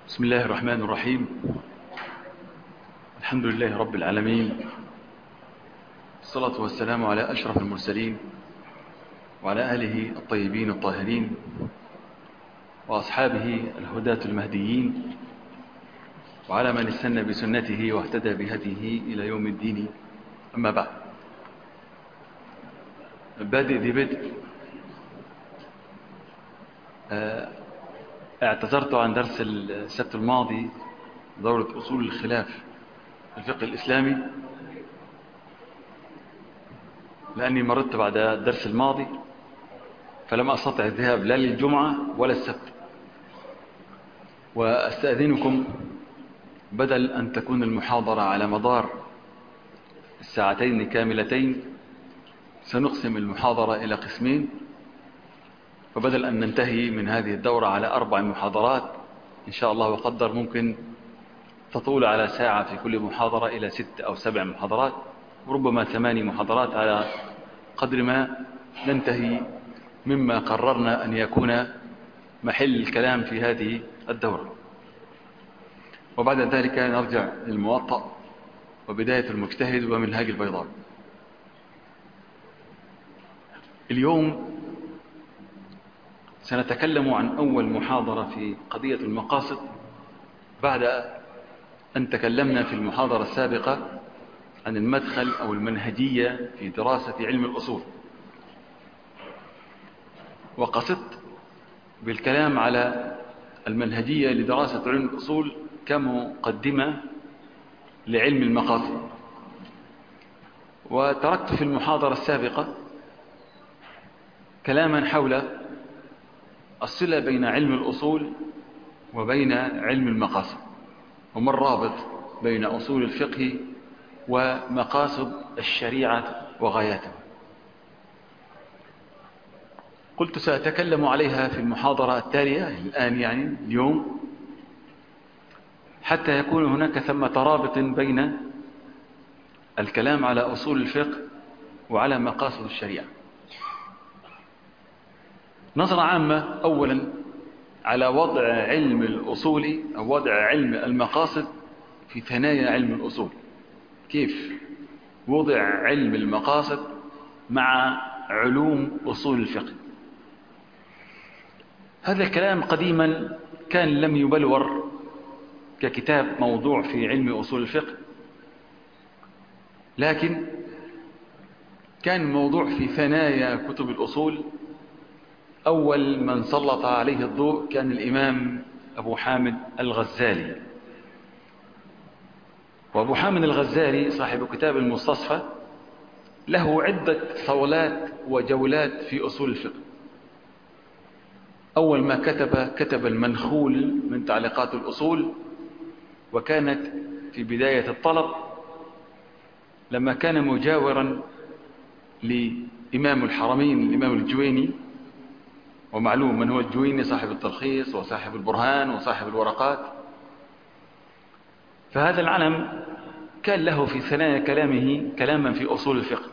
بسم الله الرحمن الرحيم الحمد لله رب العالمين الصلاة والسلام على أشرف المرسلين وعلى آله الطيبين الطاهرين وأصحابه الهداة المهديين وعلى من استنى بسنته واهتدى بهديه إلى يوم الدين أما بعد بادئ ذي بدء اعتذرت عن درس السبت الماضي دورة أصول الخلاف في الفقه الإسلامي لأني مرضت بعد الدرس الماضي فلم أستطع الذهاب لا للجمعة ولا السبت وأستأذنكم بدل أن تكون المحاضرة على مدار الساعتين كاملتين سنقسم المحاضرة إلى قسمين فبدل أن ننتهي من هذه الدورة على أربع محاضرات إن شاء الله وقدر ممكن تطول على ساعة في كل محاضرة إلى ست أو سبع محاضرات وربما ثماني محاضرات على قدر ما ننتهي مما قررنا أن يكون محل الكلام في هذه الدورة وبعد ذلك نرجع للموطأ وبداية المجتهد ومنهاج البيضاء اليوم سنتكلم عن أول محاضرة في قضية المقاصد بعد أن تكلمنا في المحاضرة السابقة عن المدخل أو المنهجية في دراسة علم الأصول وقصدت بالكلام على المنهجية لدراسة علم الأصول كمقدمة لعلم المقاصد وتركت في المحاضرة السابقة كلاما حول الصلة بين علم الأصول وبين علم المقاصد وما الرابط بين أصول الفقه ومقاصد الشريعة وغاياتها قلت سأتكلم عليها في المحاضرة التالية الآن يعني اليوم حتى يكون هناك ثمة رابط بين الكلام على أصول الفقه وعلى مقاصد الشريعة نظرة عامة أولا على وضع علم الأصول أو وضع علم المقاصد في ثنايا علم الأصول كيف وضع علم المقاصد مع علوم أصول الفقه هذا الكلام قديما كان لم يبلور ككتاب موضوع في علم أصول الفقه لكن كان موضوع في ثنايا كتب الأصول أول من سلط عليه الضوء كان الإمام أبو حامد الغزالي وأبو حامد الغزالي صاحب كتاب المستصفى له عدة صولات وجولات في أصول الفقه أول ما كتب كتب المنخول من تعليقات الأصول وكانت في بداية الطلب لما كان مجاورا لإمام الحرمين الإمام الجويني ومعلوم من هو الجويني صاحب التلخيص وصاحب البرهان وصاحب الورقات فهذا العلم كان له في ثنايا كلامه كلاما في أصول الفقه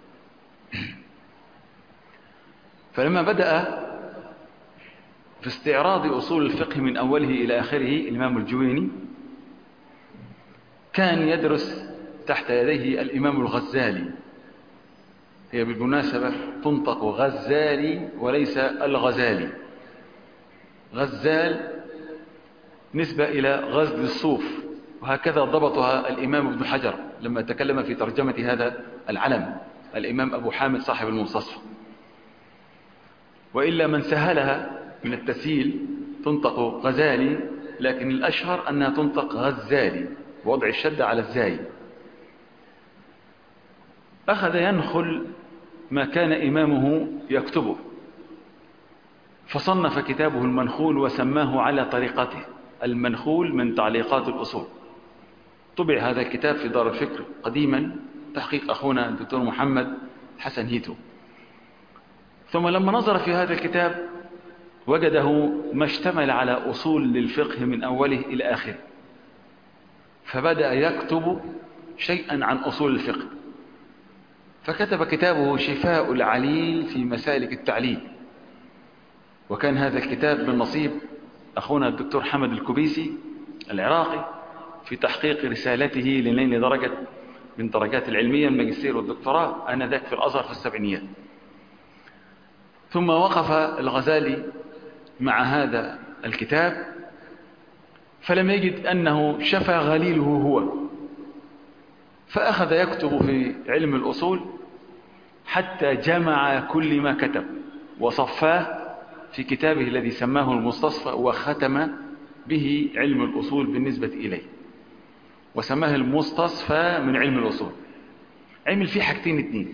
فلما بدأ في استعراض أصول الفقه من أوله إلى آخره الإمام الجويني كان يدرس تحت يديه الإمام الغزالي هي بالمناسبة تنطق غزالي وليس الغزالي غزال نسبة إلى غزل الصوف وهكذا ضبطها الإمام ابن حجر لما تكلم في ترجمة هذا العلم الإمام أبو حامد صاحب المستصفى وإلا من سهلها من التسهيل تنطق غزالي لكن الأشهر أنها تنطق غزالي ووضع الشدة على الزاي أخذ ينخل ما كان إمامه يكتبه فصنف كتابه المنخول وسماه على طريقته المنخول من تعليقات الأصول طبع هذا الكتاب في دار الفكر قديما تحقيق أخونا الدكتور محمد حسن هيتو ثم لما نظر في هذا الكتاب وجده ما اشتمل على أصول للفقه من أوله إلى آخره فبدأ يكتب شيئا عن أصول الفقه فكتب كتابه شفاء العليل في مسالك التعليل وكان هذا الكتاب من نصيب أخونا الدكتور حمد الكبيسي العراقي في تحقيق رسالته لنيل درجة من درجات العلمية الماجستير والدكتوراه آنذاك في الأزهر في السبعينيات ثم وقف الغزالي مع هذا الكتاب فلم يجد أنه شفى غليله هو فأخذ يكتب في علم الأصول حتى جمع كل ما كتب وصفاه في كتابه الذي سماه المستصفى وختم به علم الأصول بالنسبة إليه وسماه المستصفى من علم الأصول عمل فيه حاجتين اتنين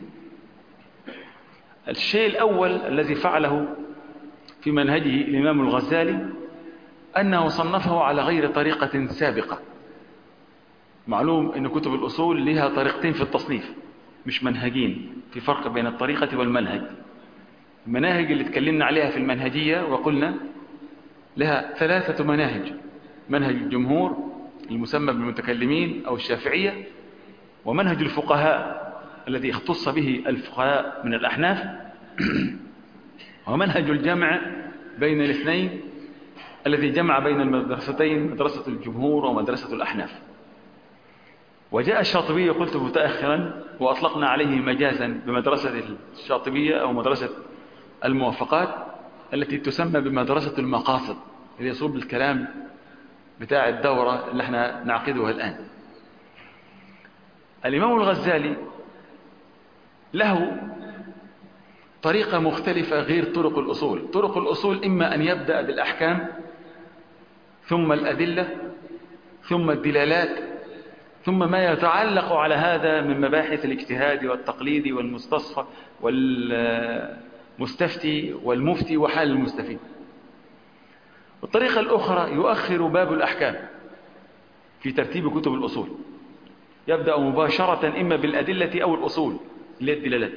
الشيء الأول الذي فعله في منهجه الإمام الغزالي أنه صنفه على غير طريقة سابقة معلوم أن كتب الأصول لها طريقتين في التصنيف مش منهجين في فرق بين الطريقة والمنهج المناهج اللي تكلمنا عليها في المنهجية وقلنا لها ثلاثة مناهج منهج الجمهور المسمى بالمتكلمين أو الشافعية ومنهج الفقهاء الذي اختص به الفقهاء من الأحناف ومنهج الجمع بين الاثنين الذي جمع بين المدرستين مدرسة الجمهور ومدرسة الأحناف وجاء الشاطبية قلت متأخرا وأطلقنا عليه مجازا بمدرسة الشاطبية أو مدرسة الموافقات التي تسمى بمدرسة المقاصد اللي يصوب الكلام بتاع الدورة اللي احنا نعقدها الآن الإمام الغزالي له طريقة مختلفة غير طرق الأصول طرق الأصول إما أن يبدأ بالأحكام ثم الأدلة ثم الدلالات ثم ما يتعلق على هذا من مباحث الاجتهاد والتقليد والمستصفى والمستفتي والمفتي وحال المستفيد الطريقة الأخرى يؤخر باب الأحكام في ترتيب كتب الأصول يبدأ مباشرة إما بالأدلة أو الأصول اللي هي الدلالات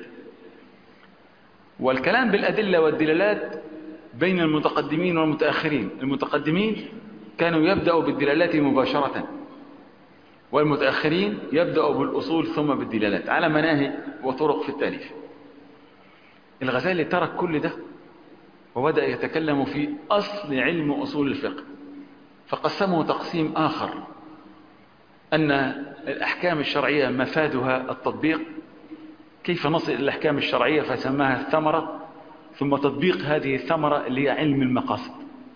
والكلام بالأدلة والدلالات بين المتقدمين والمتأخرين المتقدمين كانوا يبدأوا بالدلالات مباشرة والمتأخرين يبدأوا بالأصول ثم بالدلالات على مناهج وطرق في التاليف الغزالي ترك كل ده وبدأ يتكلم في أصل علم أصول الفقه فقسمه تقسيم آخر أن الأحكام الشرعية مفادها التطبيق كيف نصل إلى الأحكام الشرعية فسماها الثمرة ثم تطبيق هذه الثمرة اللي هي علم المقاصد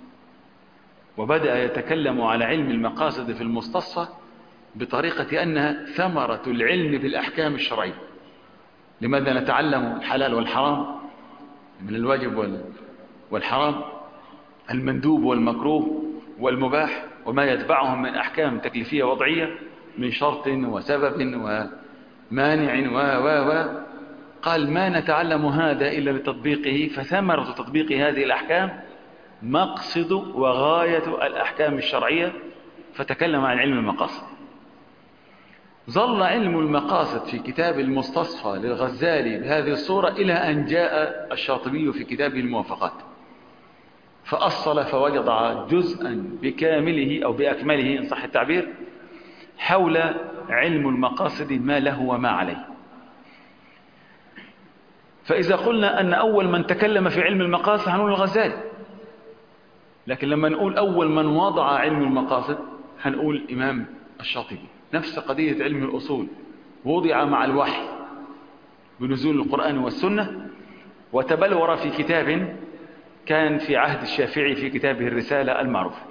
وبدأ يتكلم على علم المقاصد في المستصفى بطريقة أنها ثمرة العلم بالأحكام الشرعية لماذا نتعلم الحلال والحرام من الواجب والحرام المندوب والمكروه والمباح وما يتبعهم من أحكام تكليفية وضعية من شرط وسبب ومانع و و و قال ما نتعلم هذا إلا لتطبيقه فثمرة تطبيق هذه الأحكام مقصد وغاية الأحكام الشرعية فتكلم عن علم المقاصد ظل علم المقاصد في كتاب المستصفى للغزالي بهذه الصورة إلى أن جاء الشاطبي في كتابه الموافقات فأصل فوضع جزءا بكامله أو بأكمله إن صح التعبير حول علم المقاصد ما له وما عليه فإذا قلنا أن أول من تكلم في علم المقاصد هنقول الغزالي لكن لما نقول أول من وضع علم المقاصد هنقول إمام الشاطبي نفس قضية علم الأصول وضع مع الوحي بنزول القرآن والسنة وتبلور في كتاب كان في عهد الشافعي في كتابه الرسالة المعروفة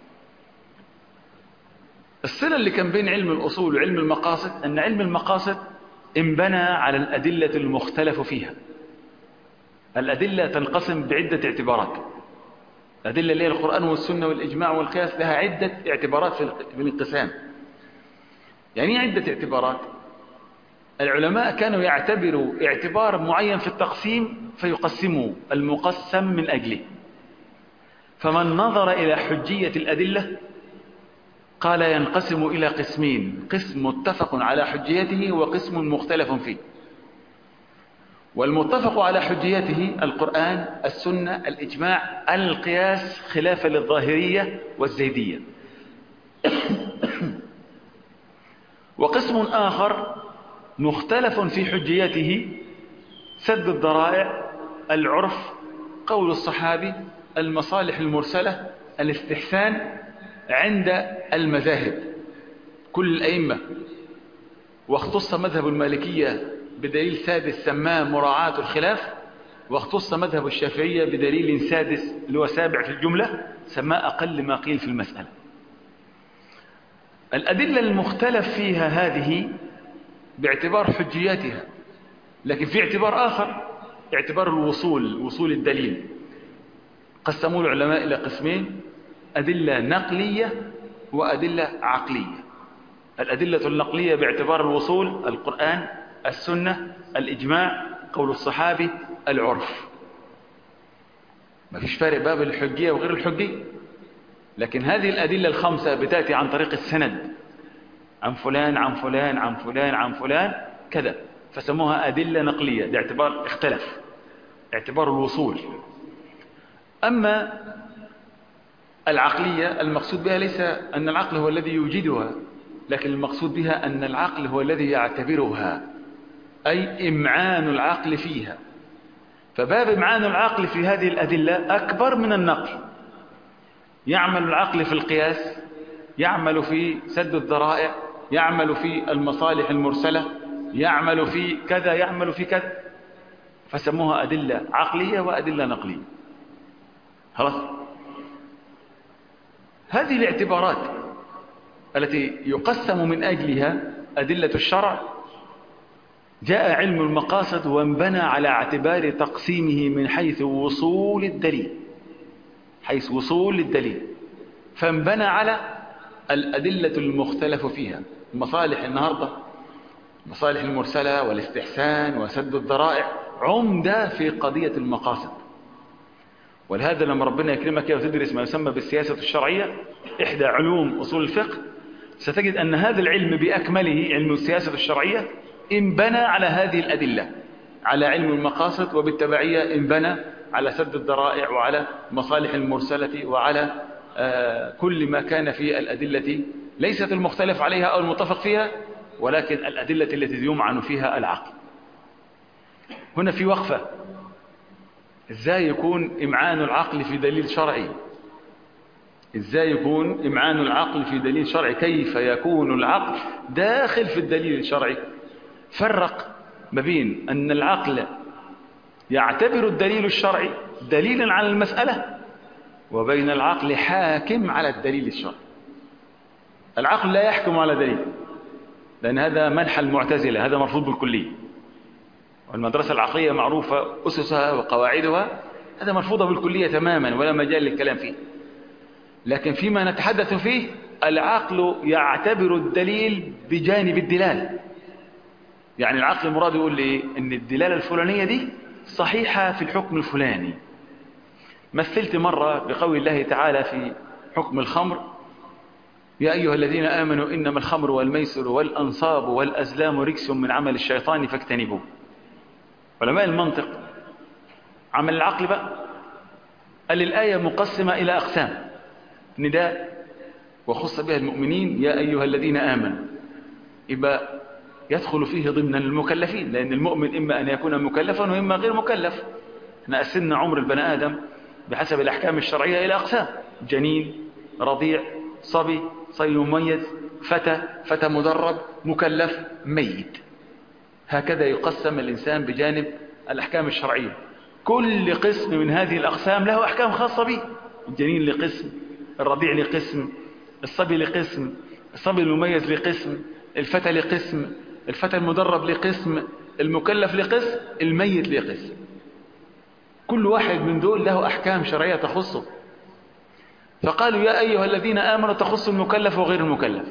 الصلة اللي كان بين علم الأصول وعلم المقاصد أن علم المقاصد انبنى على الأدلة المختلف فيها الأدلة تنقسم بعدة اعتبارات الأدلة اللي هي القرآن والسنة والإجماع والقياس لها عدة اعتبارات في الانقسام يعني عدة اعتبارات العلماء كانوا يعتبروا اعتبار معين في التقسيم فيقسموا المقسم من أجله فمن نظر إلى حجية الأدلة قال ينقسم إلى قسمين قسم متفق على حجيته وقسم مختلف فيه والمتفق على حجيته القرآن السنة الإجماع القياس خلافا للظاهرية والزيدية وقسم آخر مختلف في حجيته سد الذرائع العرف قول الصحابي المصالح المرسلة الاستحسان عند المذاهب كل الأئمة واختص مذهب المالكية بدليل سادس سماه مراعاة الخلاف واختص مذهب الشافعية بدليل سادس اللي هو سابع في الجملة سماه أقل ما قيل في المسألة الأدلة المختلف فيها هذه باعتبار حجياتها لكن في اعتبار آخر اعتبار الوصول وصول الدليل قسموا العلماء إلى قسمين أدلة نقلية وأدلة عقلية الأدلة النقلية باعتبار الوصول القرآن السنة الإجماع قول الصحابي العرف ما فيش فارق باب الحجية وغير الحجية لكن هذه الأدلة الخمسة بتأتي عن طريق السند عن فلان عن فلان عن فلان عن فلان كذا فسموها أدلة نقلية باعتبار اختلف اعتبار الوصول أما العقلية المقصود بها ليس أن العقل هو الذي يوجدها لكن المقصود بها أن العقل هو الذي يعتبرها أي إمعان العقل فيها فباب إمعان العقل في هذه الأدلة أكبر من النقل يعمل العقل في القياس يعمل في سد الذرائع يعمل في المصالح المرسلة يعمل في كذا يعمل في كذا فسموها أدلة عقلية وأدلة نقلية خلاص هذه الاعتبارات التي يقسم من أجلها أدلة الشرع جاء علم المقاصد وانبنى على اعتبار تقسيمه من حيث وصول الدليل حيث وصول الدليل فانبنى على الأدلة المختلف فيها المصالح النهاردة المصالح المرسلة والاستحسان وسد الذرائع عمدة في قضية المقاصد ولهذا لما ربنا يكرمك وتدرس ما يسمى بالسياسة الشرعية إحدى علوم أصول الفقه ستجد أن هذا العلم بأكمله علم السياسة الشرعية انبنى على هذه الأدلة على علم المقاصد وبالتبعية انبنى على سد الذرائع وعلى مصالح المرسلة وعلى آه كل ما كان في الأدلة ليست المختلف عليها أو المتفق فيها ولكن الأدلة التي يمعن فيها العقل هنا في وقفة ازاي يكون إمعان العقل في دليل شرعي ازاي يكون إمعان العقل في دليل شرعي كيف يكون العقل داخل في الدليل الشرعي فرق ما بين أن العقل يعتبر الدليل الشرعي دليلا على المسألة وبين العقل حاكم على الدليل الشرعي العقل لا يحكم على دليل لأن هذا منح المعتزلة هذا مرفوض بالكلية والمدرسة العقلية معروفة أسسها وقواعدها هذا مرفوضة بالكلية تماما ولا مجال للكلام فيه لكن فيما نتحدث فيه العقل يعتبر الدليل بجانب الدلال يعني العقل المراد يقول لي ان الدلالة الفلانية دي صحيحة في الحكم الفلاني مثلت مرة بقول الله تعالى في حكم الخمر يا أيها الذين آمنوا إنما الخمر والميسر والأنصاب والأزلام ركس من عمل الشيطان فاجتنبوه علماء المنطق عمل العقل بقى قال الآية مقسمة إلى أقسام نداء وخص بها المؤمنين يا أيها الذين آمنوا يبقى يدخل فيه ضمن المكلفين لأن المؤمن إما أن يكون مكلفا وإما غير مكلف احنا قسمنا عمر البني آدم بحسب الأحكام الشرعية إلى أقسام جنين رضيع صبي صبي مميز فتى فتى مدرب مكلف ميت هكذا يقسم الإنسان بجانب الأحكام الشرعية كل قسم من هذه الأقسام له أحكام خاصة به الجنين لقسم الرضيع لقسم الصبي لقسم الصبي المميز لقسم الفتى لقسم الفتى المدرب لقسم المكلف لقسم الميت لقسم كل واحد من دول له أحكام شرعية تخصه فقالوا يا أيها الذين آمنوا تخص المكلف وغير المكلف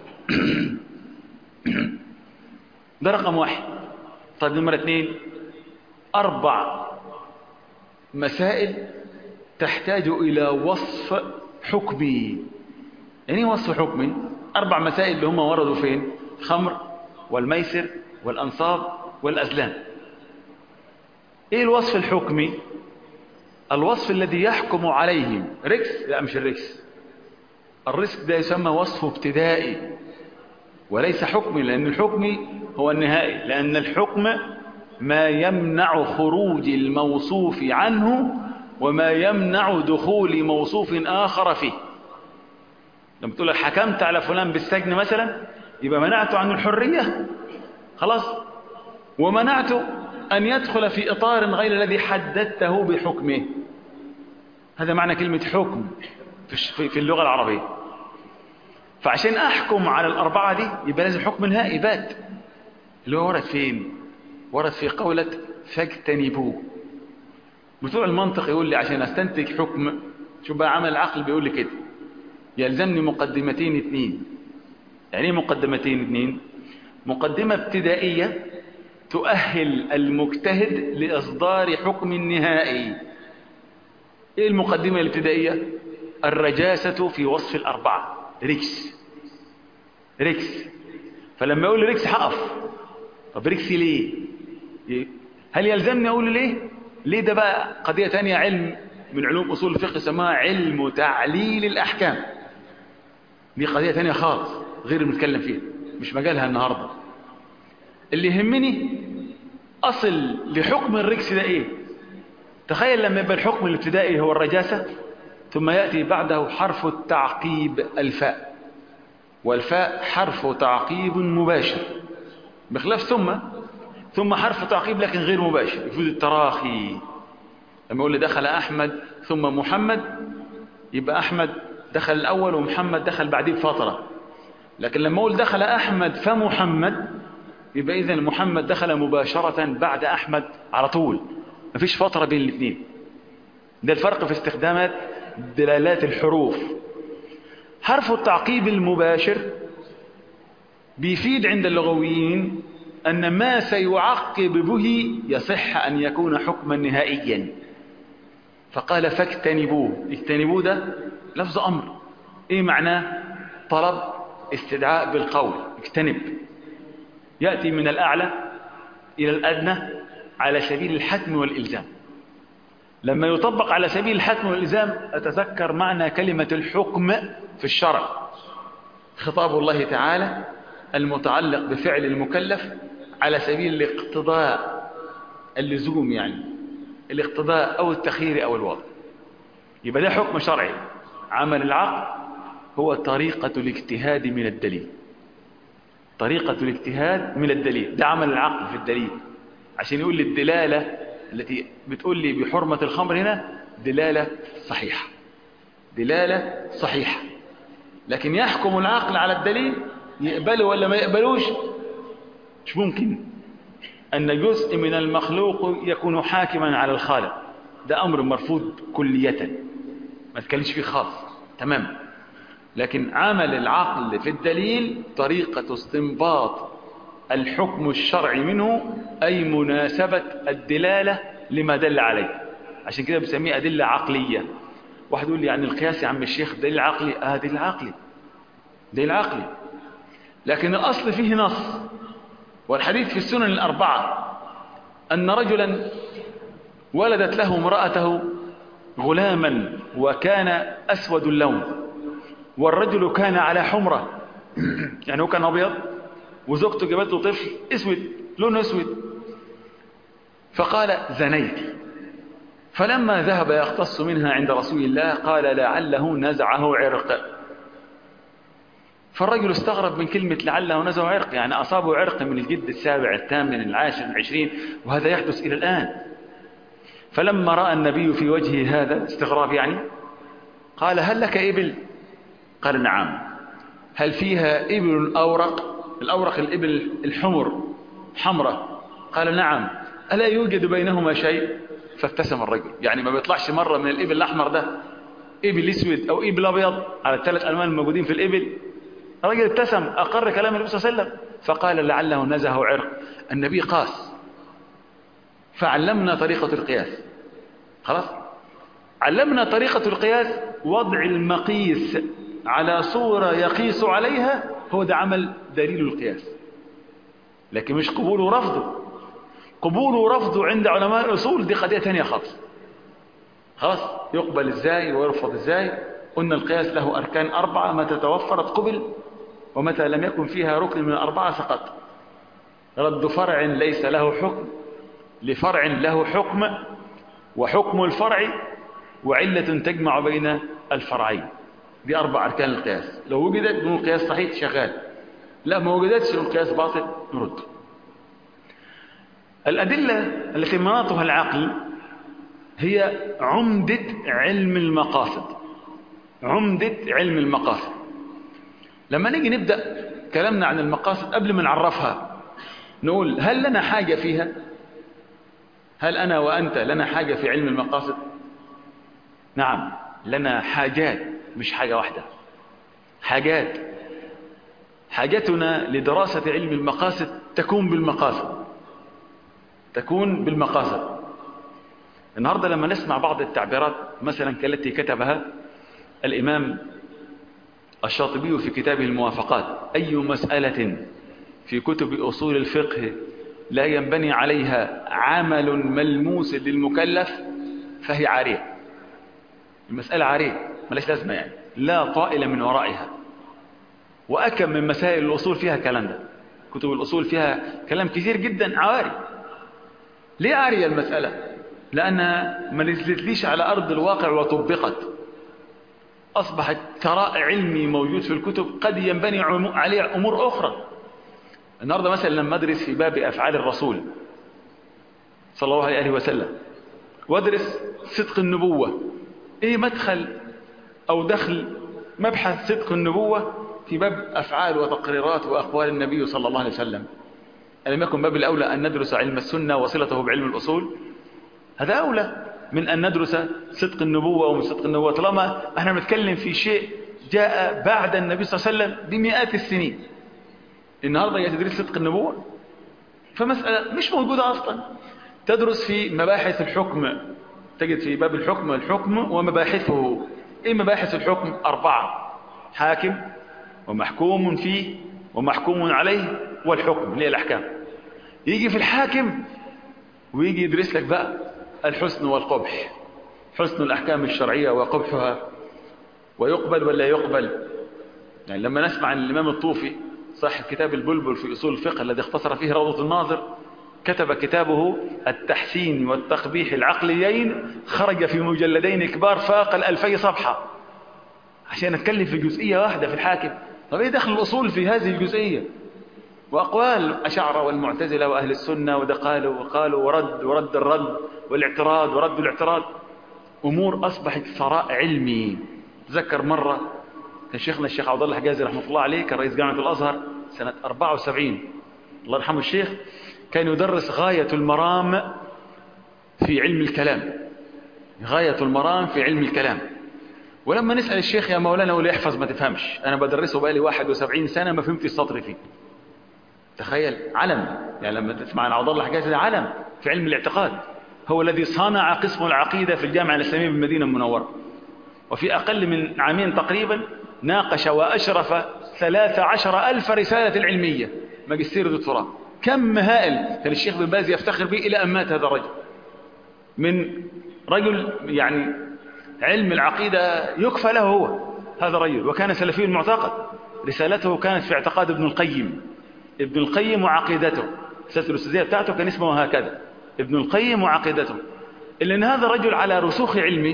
ده رقم واحد طيب نمرة اثنين أربع مسائل تحتاج إلى وصف حكمي يعني وصف حكمي أربع مسائل اللي هم وردوا فين الخمر والميسر والأنصاب والأزلام إيه الوصف الحكمي الوصف الذي يحكم عليهم ركس لا مش الركس الرزق ده يسمى وصف ابتدائي وليس حكمي لأن الحكم هو النهائي لأن الحكم ما يمنع خروج الموصوف عنه وما يمنع دخول موصوف آخر فيه لما تقول لك حكمت على فلان بالسجن مثلا يبقى منعته عن الحرية خلاص ومنعته أن يدخل في إطار غير الذي حددته بحكمه هذا معنى كلمة حكم في اللغة العربية فعشان أحكم على الأربعة دي يبقى لازم حكم نهائي بات اللي هو ورد فين ورد في قولة فاجتنبوه بتوع المنطق يقول لي عشان استنتج حكم شو بقى عمل العقل بيقول لي كده يلزمني مقدمتين اثنين يعني ايه مقدمتين اثنين مقدمة ابتدائية تؤهل المجتهد لإصدار حكم نهائي ايه المقدمة الابتدائية الرجاسة في وصف الأربعة ريكس ريكس فلما يقول لي ريكس هقف طب ريكس ليه هل يلزمني أقول ليه ليه ده بقى قضية تانية علم من علوم أصول الفقه سماها علم تعليل الأحكام دي قضية تانية خالص غير المتكلم فيها مش مجالها النهاردة اللي يهمني أصل لحكم الركس ده إيه تخيل لما يبقى الحكم الابتدائي هو الرجاسة ثم يأتي بعده حرف التعقيب الفاء والفاء حرف تعقيب مباشر بخلاف ثم ثم حرف تعقيب لكن غير مباشر يفوز التراخي لما يقول لي دخل أحمد ثم محمد يبقى أحمد دخل الأول ومحمد دخل بعديه بفترة لكن لما أقول دخل أحمد فمحمد يبقى إذن محمد دخل مباشرة بعد أحمد على طول مفيش فترة بين الاثنين ده الفرق في استخدامات دلالات الحروف حرف التعقيب المباشر بيفيد عند اللغويين أن ما سيعقب به يصح أن يكون حكما نهائيا فقال فاجتنبوه اجتنبوه ده لفظ أمر إيه معناه طلب استدعاء بالقول اجتنب يأتي من الأعلى إلى الأدنى على سبيل الحتم والإلزام لما يطبق على سبيل الحتم والإلزام أتذكر معنى كلمة الحكم في الشرع خطاب الله تعالى المتعلق بفعل المكلف على سبيل الاقتضاء اللزوم يعني الاقتضاء أو التخيير أو الوضع يبقى ده حكم شرعي عمل العقل هو طريقة الاجتهاد من الدليل طريقة الاجتهاد من الدليل ده عمل العقل في الدليل عشان يقول لي الدلالة التي بتقول لي بحرمة الخمر هنا دلالة صحيحة دلالة صحيحة لكن يحكم العقل على الدليل يقبله ولا ما يقبلوش مش ممكن أن جزء من المخلوق يكون حاكما على الخالق ده أمر مرفوض كلية ما تكلمش فيه خالص تمام لكن عمل العقل في الدليل طريقة استنباط الحكم الشرعي منه أي مناسبة الدلالة لما دل عليه عشان كده بسميه أدلة عقلية واحد يقول لي يعني القياس يا عم الشيخ دليل عقلي آه دليل عقلي دليل عقلي لكن الأصل فيه نص والحديث في السنن الأربعة أن رجلا ولدت له امرأته غلاما وكان أسود اللون والرجل كان على حمرة يعني هو كان أبيض وزوجته جابت له طفل اسود لونه اسود فقال زنيت فلما ذهب يختص منها عند رسول الله قال لعله نزعه عرق فالرجل استغرب من كلمة لعله نزعه عرق يعني أصابه عرق من الجد السابع الثامن العاشر العشرين وهذا يحدث إلى الآن فلما رأى النبي في وجهه هذا استغراب يعني قال هل لك إبل قال نعم هل فيها إبل أورق الأورق الإبل الحمر حمرة قال نعم ألا يوجد بينهما شيء فابتسم الرجل يعني ما بيطلعش مرة من الإبل الأحمر ده إبل أسود أو إبل أبيض على الثلاث ألوان الموجودين في الإبل الرجل ابتسم أقر كلام النبي صلى الله عليه وسلم فقال لعله نزه عرق النبي قاس فعلمنا طريقة القياس خلاص علمنا طريقة القياس وضع المقيس على صورة يقيس عليها هو ده عمل دليل القياس لكن مش قبول ورفضه قبول ورفضه عند علماء الأصول دي قضية ثانية خالص خلاص يقبل ازاي ويرفض ازاي قلنا القياس له أركان أربعة متى توفرت قبل ومتى لم يكن فيها ركن من الأربعة سقط رد فرع ليس له حكم لفرع له حكم وحكم الفرع وعلة تجمع بين الفرعين دي أربع أركان القياس لو وجدت نقول قياس صحيح شغال لا ما وجدتش نقول قياس باطل نرد الأدلة التي مناطها العقل هي عمدة علم المقاصد عمدة علم المقاصد لما نيجي نبدأ كلامنا عن المقاصد قبل ما نعرفها نقول هل لنا حاجة فيها هل أنا وأنت لنا حاجة في علم المقاصد نعم لنا حاجات مش حاجة واحدة حاجات حاجتنا لدراسة علم المقاصد تكون بالمقاصد تكون بالمقاصد النهاردة لما نسمع بعض التعبيرات مثلا كالتي كتبها الإمام الشاطبي في كتابه الموافقات أي مسألة في كتب أصول الفقه لا ينبني عليها عمل ملموس للمكلف فهي عارية المسألة عارية ملاش لازمة يعني لا طائل من ورائها وأكم من مسائل الأصول فيها كلام ده كتب الأصول فيها كلام كثير جدا عواري ليه عارية المسألة لأنها ما نزلتليش على أرض الواقع وطبقت أصبحت ثراء علمي موجود في الكتب قد ينبني عليه أمور أخرى النهاردة مثلا لما أدرس في باب أفعال الرسول صلى الله عليه وسلم وأدرس صدق النبوة إيه مدخل أو دخل مبحث صدق النبوة في باب أفعال وتقريرات وأقوال النبي صلى الله عليه وسلم ألم يكن باب الأولى أن ندرس علم السنة وصلته بعلم الأصول هذا أولى من أن ندرس صدق النبوة ومن صدق النبوة طالما احنا بنتكلم في شيء جاء بعد النبي صلى الله عليه وسلم بمئات السنين النهاردة هي تدريس صدق النبوة فمسألة مش موجودة أصلا تدرس في مباحث الحكم تجد في باب الحكم الحكم ومباحثه ايه مباحث الحكم أربعة حاكم ومحكوم فيه ومحكوم عليه والحكم اللي هي الأحكام يجي في الحاكم ويجي يدرس لك بقى الحسن والقبح حسن الأحكام الشرعية وقبحها ويقبل ولا يقبل يعني لما نسمع عن الإمام الطوفي صاحب كتاب البلبل في أصول الفقه الذي اختصر فيه روضة الناظر كتب كتابه التحسين والتقبيح العقليين خرج في مجلدين كبار فاق الألفي صفحة عشان نتكلم في جزئية واحدة في الحاكم طب ايه دخل الأصول في هذه الجزئية وأقوال أشعر والمعتزلة وأهل السنة وده قالوا وقالوا ورد ورد الرد والاعتراض ورد الاعتراض أمور أصبحت ثراء علمي تذكر مرة كان شيخنا الشيخ عبد الله حجازي رحمة الله عليه كان رئيس جامعة الأزهر سنة 74 الله يرحمه الشيخ كان يدرس غاية المرام في علم الكلام غاية المرام في علم الكلام ولما نسأل الشيخ يا مولانا يقول يحفظ ما تفهمش أنا بدرسه بقالي 71 سنة ما فهمت السطر فيه تخيل علم يعني لما تسمع عن عبد الله حجازي ده علم في علم الاعتقاد هو الذي صنع قسم العقيدة في الجامعة الإسلامية بالمدينة المنورة وفي أقل من عامين تقريبا ناقش وأشرف ثلاث عشر ألف رسالة علمية ماجستير دكتوراه كم هائل كان الشيخ بن باز يفتخر به إلى أن مات هذا الرجل من رجل يعني علم العقيدة يكفى له هو هذا الرجل وكان سلفي المعتقد رسالته كانت في اعتقاد ابن القيم ابن القيم وعقيدته رسالة الأستاذية بتاعته كان اسمه هكذا ابن القيم وعقيدته إلا أن هذا الرجل على رسوخ علمه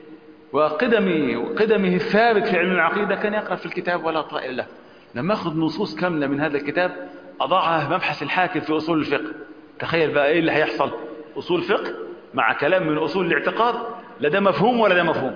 وقدمه وقدمه الثابت في علم العقيدة كان يقرأ في الكتاب ولا طائل له لما أخذ نصوص كاملة من هذا الكتاب أضعها مبحث الحاكم في أصول الفقه تخيل بقى إيه اللي هيحصل أصول فقه مع كلام من أصول الاعتقاد لا ده مفهوم ولا ده مفهوم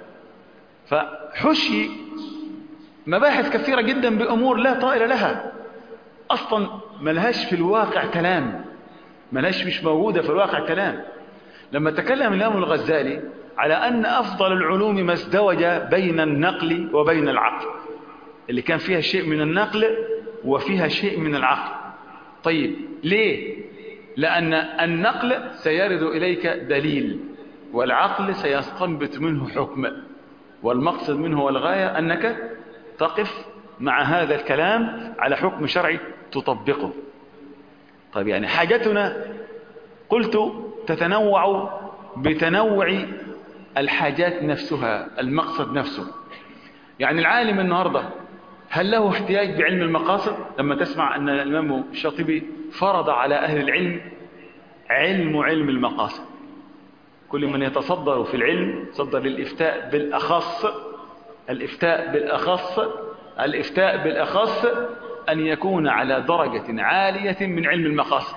فحشي مباحث كثيرة جدا بأمور لا طائل لها أصلا ملهاش في الواقع كلام ملهاش مش موجودة في الواقع كلام لما تكلم الإمام الغزالي على أن أفضل العلوم ما ازدوج بين النقل وبين العقل اللي كان فيها شيء من النقل وفيها شيء من العقل طيب ليه لأن النقل سيرد إليك دليل والعقل سيستنبط منه حكم والمقصد منه والغاية أنك تقف مع هذا الكلام على حكم شرعي تطبقه طيب يعني حاجتنا قلت تتنوع بتنوع الحاجات نفسها المقصد نفسه يعني العالم النهاردة هل له احتياج بعلم المقاصد لما تسمع أن الإمام الشاطبي فرض على أهل العلم علم علم المقاصد كل من يتصدر في العلم صدر للإفتاء بالأخص الإفتاء بالأخص الإفتاء بالأخص أن يكون على درجة عالية من علم المقاصد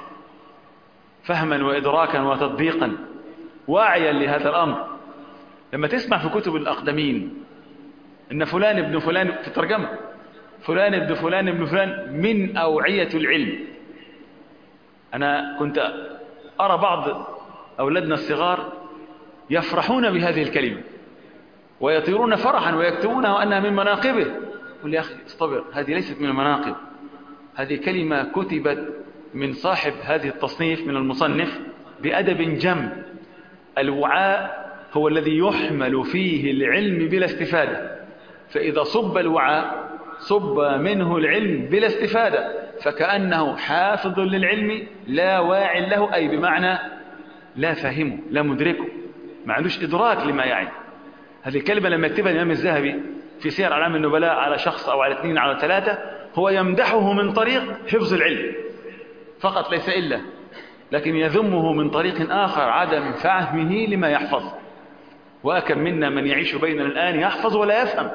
فهما وإدراكا وتطبيقا واعيا لهذا الأمر لما تسمع في كتب الأقدمين إن فلان ابن فلان في الترجمة فلان ابن فلان ابن فلان من أوعية العلم أنا كنت أرى بعض أولادنا الصغار يفرحون بهذه الكلمة ويطيرون فرحا ويكتبونها أنها من مناقبه قل يا أخي اصطبر هذه ليست من المناقب هذه كلمة كتبت من صاحب هذه التصنيف من المصنف بأدب جم الوعاء هو الذي يحمل فيه العلم بلا استفادة فإذا صب الوعاء صب منه العلم بلا استفادة فكأنه حافظ للعلم لا واع له أي بمعنى لا فهمه لا مدركه ما عندوش إدراك لما يعي هذه الكلمة لما يكتبها الإمام الذهبي في سير أعلام النبلاء على شخص أو على اثنين على ثلاثة هو يمدحه من طريق حفظ العلم فقط ليس إلا لكن يذمه من طريق آخر عدم فهمه لما يحفظ وأكم منا من يعيش بيننا الآن يحفظ ولا يفهم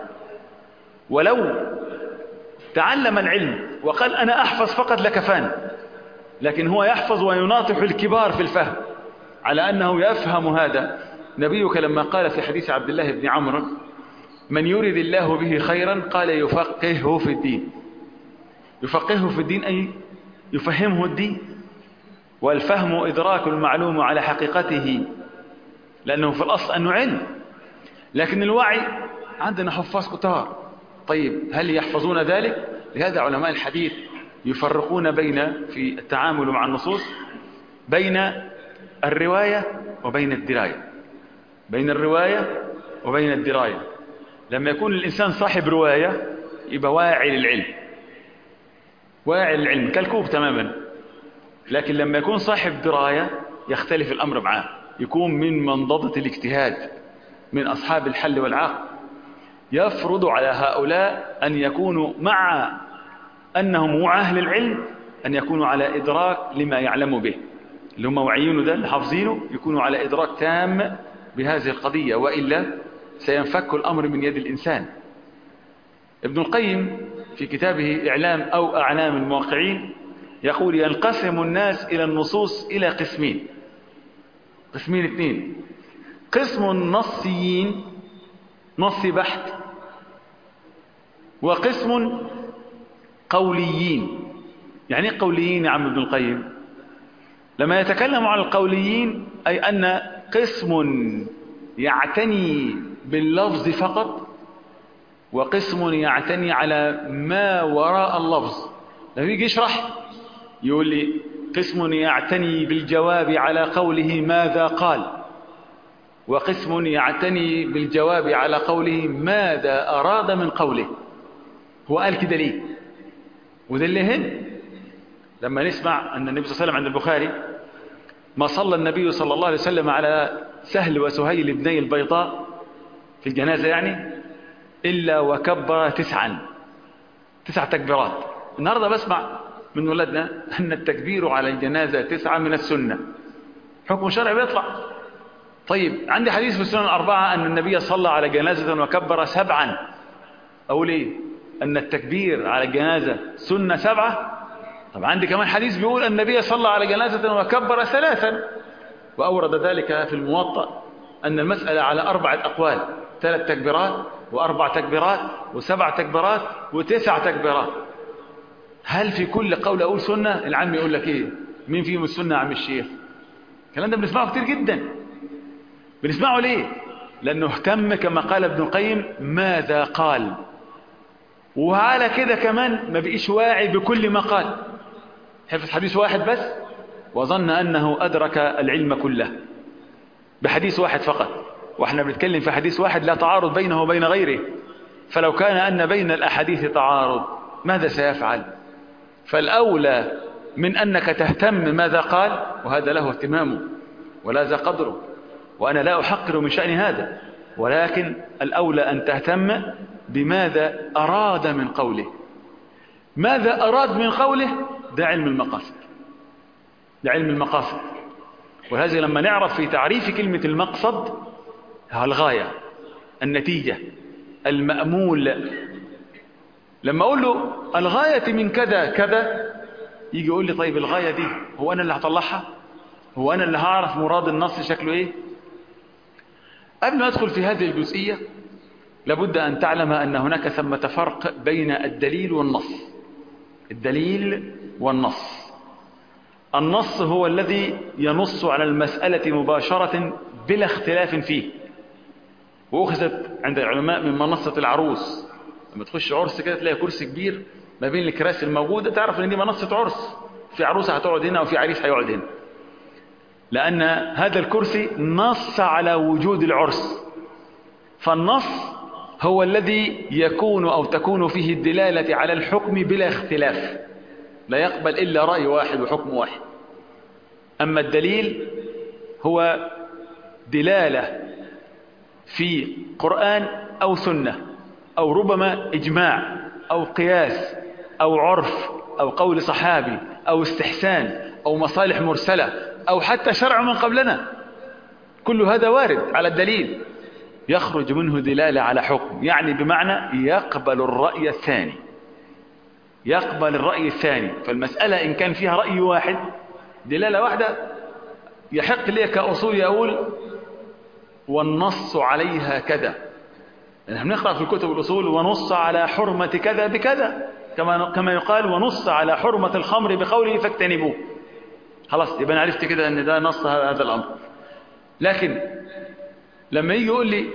ولو تعلم العلم وقال أنا أحفظ فقط لكفان لكن هو يحفظ ويناطح الكبار في الفهم على أنه يفهم هذا نبيك لما قال في حديث عبد الله بن عمرو من يرد الله به خيرا قال يفقهه في الدين يفقهه في الدين أي يفهمه الدين والفهم إدراك المعلوم على حقيقته لأنه في الأصل أنه علم لكن الوعي عندنا حفاظ كتار طيب هل يحفظون ذلك لهذا علماء الحديث يفرقون بين في التعامل مع النصوص بين الرواية وبين الدراية بين الرواية وبين الدراية لما يكون الإنسان صاحب رواية يبقى واعي للعلم واعي للعلم كالكوب تماما لكن لما يكون صاحب دراية يختلف الأمر معاه يكون من منضدة الاجتهاد من أصحاب الحل والعقل يفرض على هؤلاء أن يكونوا مع أنهم وعاه للعلم أن يكونوا على إدراك لما يعلم به اللي هم واعيين ده اللي حافظينه يكونوا على إدراك تام بهذه القضية وإلا سينفك الأمر من يد الإنسان ابن القيم في كتابه إعلام أو أعلام المواقعين يقول ينقسم الناس إلى النصوص إلى قسمين قسمين اثنين قسم نصيين نص بحت وقسم قوليين يعني قوليين يا عم ابن القيم لما يتكلم عن القوليين أي أن قسم يعتني باللفظ فقط وقسم يعتني على ما وراء اللفظ لما يجي يشرح يقول لي قسم يعتني بالجواب على قوله ماذا قال وقسم يعتني بالجواب على قوله ماذا أراد من قوله هو قال كده ليه وده اللي هم لما نسمع أن النبي صلى الله عليه وسلم عند البخاري ما صلى النبي صلى الله عليه وسلم على سهل وسهيل ابني البيضاء في الجنازة يعني إلا وكبر تسعا تسع تكبيرات النهاردة بسمع من ولدنا أن التكبير على الجنازة تسعة من السنة حكم شرعي بيطلع طيب عندي حديث في السنن الأربعة أن النبي صلى على جنازة وكبر سبعا أقول إيه أن التكبير على الجنازة سنة سبعة طب عندي كمان حديث بيقول أن النبي صلى على جنازة وكبر ثلاثا وأورد ذلك في الموطأ أن المسألة على أربعة أقوال ثلاث تكبيرات وأربع تكبيرات وسبع تكبيرات وتسع تكبيرات هل في كل قول أقول سنة العم يقول لك إيه مين فيهم السنة يا عم الشيخ الكلام ده بنسمعه كتير جدا بنسمعه ليه لأنه اهتم كما قال ابن القيم ماذا قال وعلى كده كمان ما بقيش واعي بكل ما قال حفظ حديث واحد بس وظن أنه أدرك العلم كله بحديث واحد فقط واحنا بنتكلم في حديث واحد لا تعارض بينه وبين غيره فلو كان أن بين الأحاديث تعارض ماذا سيفعل فالأولى من أنك تهتم ماذا قال وهذا له اهتمامه ولا ذا قدره وأنا لا أحقر من شأن هذا ولكن الأولى أن تهتم بماذا أراد من قوله ماذا أراد من قوله ده علم المقاصد ده علم المقاصد وهذا لما نعرف في تعريف كلمة المقصد الغاية النتيجة المأمول لما أقول له الغاية من كذا كذا يجي يقول لي طيب الغاية دي هو أنا اللي هطلعها هو أنا اللي هعرف مراد النص شكله إيه قبل ما أدخل في هذه الجزئية لابد أن تعلم أن هناك ثمة فرق بين الدليل والنص الدليل والنص النص هو الذي ينص على المسألة مباشرة بلا اختلاف فيه وأخذت عند العلماء من منصة العروس لما تخش عرس كده تلاقي كرسي كبير ما بين الكراسي الموجودة تعرف ان دي منصة عرس في عروسة هتقعد هنا وفي عريس هيقعد هنا لأن هذا الكرسي نص على وجود العرس فالنص هو الذي يكون أو تكون فيه الدلالة على الحكم بلا اختلاف لا يقبل إلا رأي واحد وحكم واحد أما الدليل هو دلالة في قرآن أو سنة أو ربما إجماع أو قياس أو عرف أو قول صحابي أو استحسان أو مصالح مرسلة أو حتى شرع من قبلنا كل هذا وارد على الدليل يخرج منه دلالة على حكم يعني بمعنى يقبل الرأي الثاني يقبل الرأي الثاني فالمسألة إن كان فيها رأي واحد دلالة واحدة يحق لي كأصول أقول والنص عليها كذا نحن نقرأ في كتب الأصول ونص على حرمة كذا بكذا كما كما يقال ونص على حرمة الخمر بقوله فاجتنبوه خلاص يبقى أنا عرفت كده أن ده نص هذا الأمر لكن لما يجي يقول لي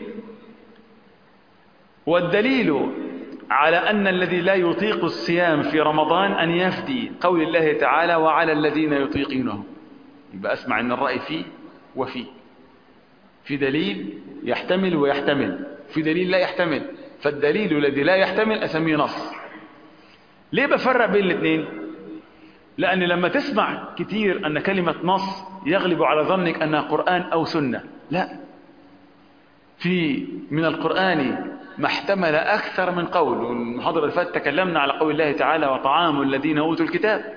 والدليل على أن الذي لا يطيق الصيام في رمضان أن يفدي قول الله تعالى وعلى الذين يطيقونه يبقى أسمع أن الرأي فيه وفيه في دليل يحتمل ويحتمل في دليل لا يحتمل فالدليل الذي لا يحتمل أسميه نص ليه بفرق بين الاثنين لأن لما تسمع كتير أن كلمة نص يغلب على ظنك أنها قرآن أو سنة لا في من القرآن ما احتمل أكثر من قول والمحاضرة اللي فاتت تكلمنا على قول الله تعالى وطعام الذين أوتوا الكتاب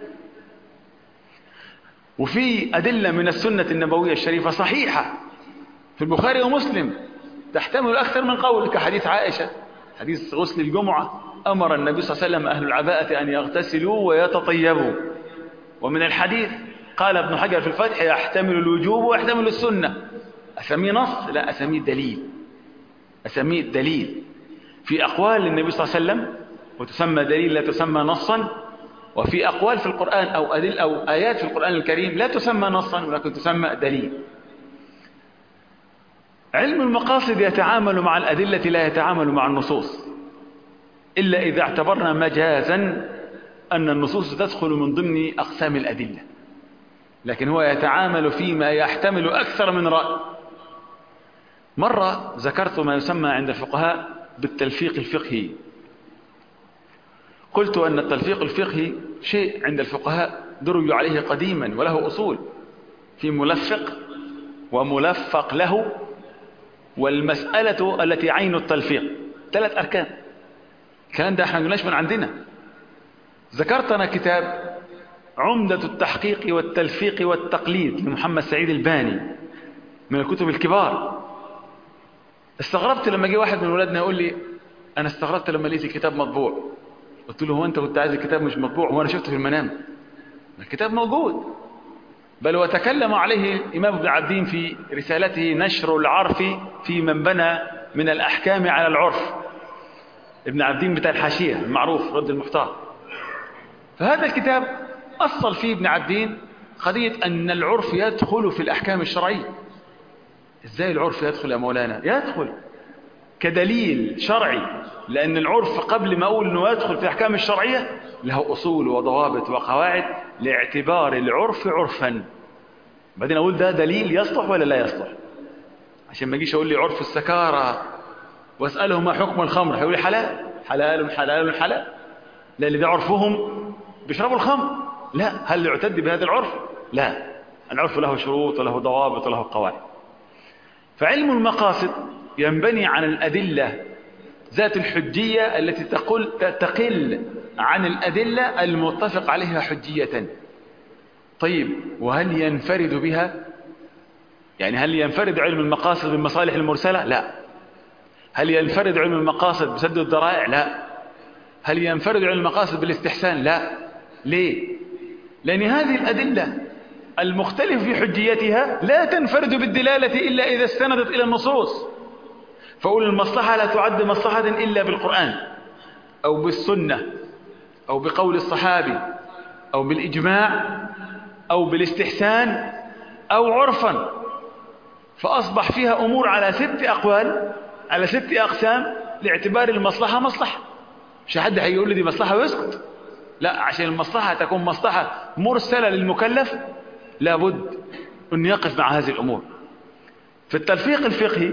وفي أدلة من السنة النبوية الشريفة صحيحة في البخاري ومسلم تحتمل أكثر من قول كحديث عائشة حديث غسل الجمعة أمر النبي صلى الله عليه وسلم أهل العباءة أن يغتسلوا ويتطيبوا ومن الحديث قال ابن حجر في الفتح يحتمل الوجوب ويحتمل السنة أسميه نص لا أسميه دليل أسميه دليل في أقوال للنبي صلى الله عليه وسلم وتسمى دليل لا تسمى نصا وفي أقوال في القرآن أو أدل أو آيات في القرآن الكريم لا تسمى نصا ولكن تسمى دليل علم المقاصد يتعامل مع الأدلة لا يتعامل مع النصوص إلا إذا اعتبرنا مجازا أن النصوص تدخل من ضمن أقسام الأدلة لكن هو يتعامل فيما يحتمل أكثر من رأي مرة ذكرت ما يسمى عند الفقهاء بالتلفيق الفقهي قلت أن التلفيق الفقهي شيء عند الفقهاء درجوا عليه قديما وله أصول في ملفق وملفق له والمسألة التي عين التلفيق ثلاث أركان كان ده احنا قلناش من عندنا ذكرت أنا كتاب عمدة التحقيق والتلفيق والتقليد لمحمد سعيد الباني من الكتب الكبار استغربت لما جه واحد من ولادنا يقول لي أنا استغربت لما لقيت الكتاب مطبوع قلت له هو أنت كنت عايز الكتاب مش مطبوع وأنا شفته في المنام الكتاب موجود بل وتكلم عليه الإمام ابن عبدين في رسالته نشر العرف في من بنى من الأحكام على العرف ابن عبدين بتاع الحاشية المعروف رد المحتار فهذا الكتاب أصل فيه ابن عبدين قضية أن العرف يدخل في الأحكام الشرعية إزاي العرف يدخل يا مولانا يدخل كدليل شرعي لأن العرف قبل ما أقول أنه يدخل في الأحكام الشرعية له أصول وضوابط وقواعد لاعتبار العرف عرفا بعدين أقول ده دليل يصلح ولا لا يصلح عشان ما أجيش أقول لي عرف السكارة وأسأله ما حكم الخمر هيقول لي حلال حلال حلال حلال لأن ده عرفهم بيشربوا الخمر لا هل يعتد بهذا العرف لا العرف له شروط وله ضوابط وله قواعد فعلم المقاصد ينبني عن الأدلة ذات الحجية التي تقل تقل عن الأدلة المتفق عليها حجية طيب وهل ينفرد بها يعني هل ينفرد علم المقاصد بالمصالح المرسلة لا هل ينفرد علم المقاصد بسد الذرائع لا هل ينفرد علم المقاصد بالاستحسان لا ليه لأن هذه الأدلة المختلف في حجيتها لا تنفرد بالدلالة إلا إذا استندت إلى النصوص فأقول المصلحة لا تعد مصلحة إلا بالقرآن أو بالسنة أو بقول الصحابي أو بالإجماع أو بالاستحسان أو عرفا فأصبح فيها أمور على ست أقوال على ست أقسام لاعتبار المصلحة مصلحة مش حد هيقول لي دي مصلحة ويسكت لا عشان المصلحة تكون مصلحة مرسلة للمكلف لابد أن يقف مع هذه الأمور في التلفيق الفقهي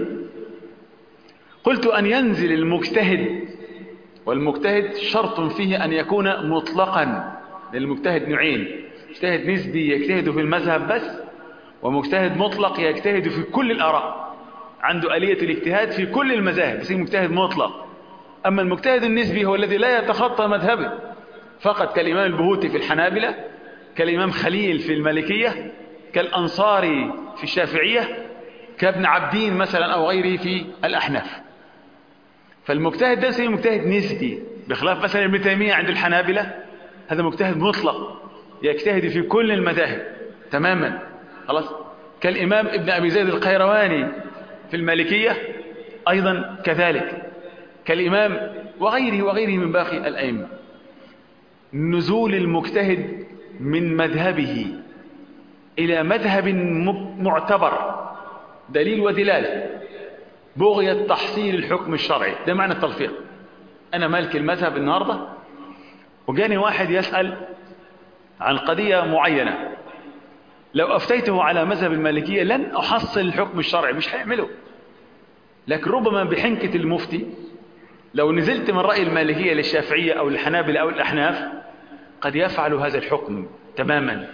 قلت أن ينزل المجتهد والمجتهد شرط فيه أن يكون مطلقا للمجتهد نوعين مجتهد نسبي يجتهد في المذهب بس ومجتهد مطلق يجتهد في كل الآراء عنده آلية الاجتهاد في كل المذاهب بس مجتهد مطلق أما المجتهد النسبي هو الذي لا يتخطى مذهبه فقط كالإمام البهوتي في الحنابلة كالإمام خليل في المالكية كالأنصاري في الشافعية كابن عبدين مثلا أو غيره في الأحناف فالمجتهد ده سيء مجتهد نسبي بخلاف مثلا ابن تيمية عند الحنابلة هذا مجتهد مطلق يجتهد في كل المذاهب تماما خلاص كالإمام ابن أبي زيد القيرواني في المالكية أيضا كذلك كالإمام وغيره وغيره من باقي الأئمة نزول المجتهد من مذهبه إلى مذهب معتبر دليل ودلالة بغية تحصيل الحكم الشرعي ده معنى التلفيق أنا مالك المذهب النهاردة وجاني واحد يسأل عن قضية معينة لو أفتيته على مذهب المالكية لن أحصل الحكم الشرعي مش هيعمله لكن ربما بحنكة المفتي لو نزلت من رأي المالكية للشافعية أو الحنابلة أو الأحناف قد يفعل هذا الحكم تماما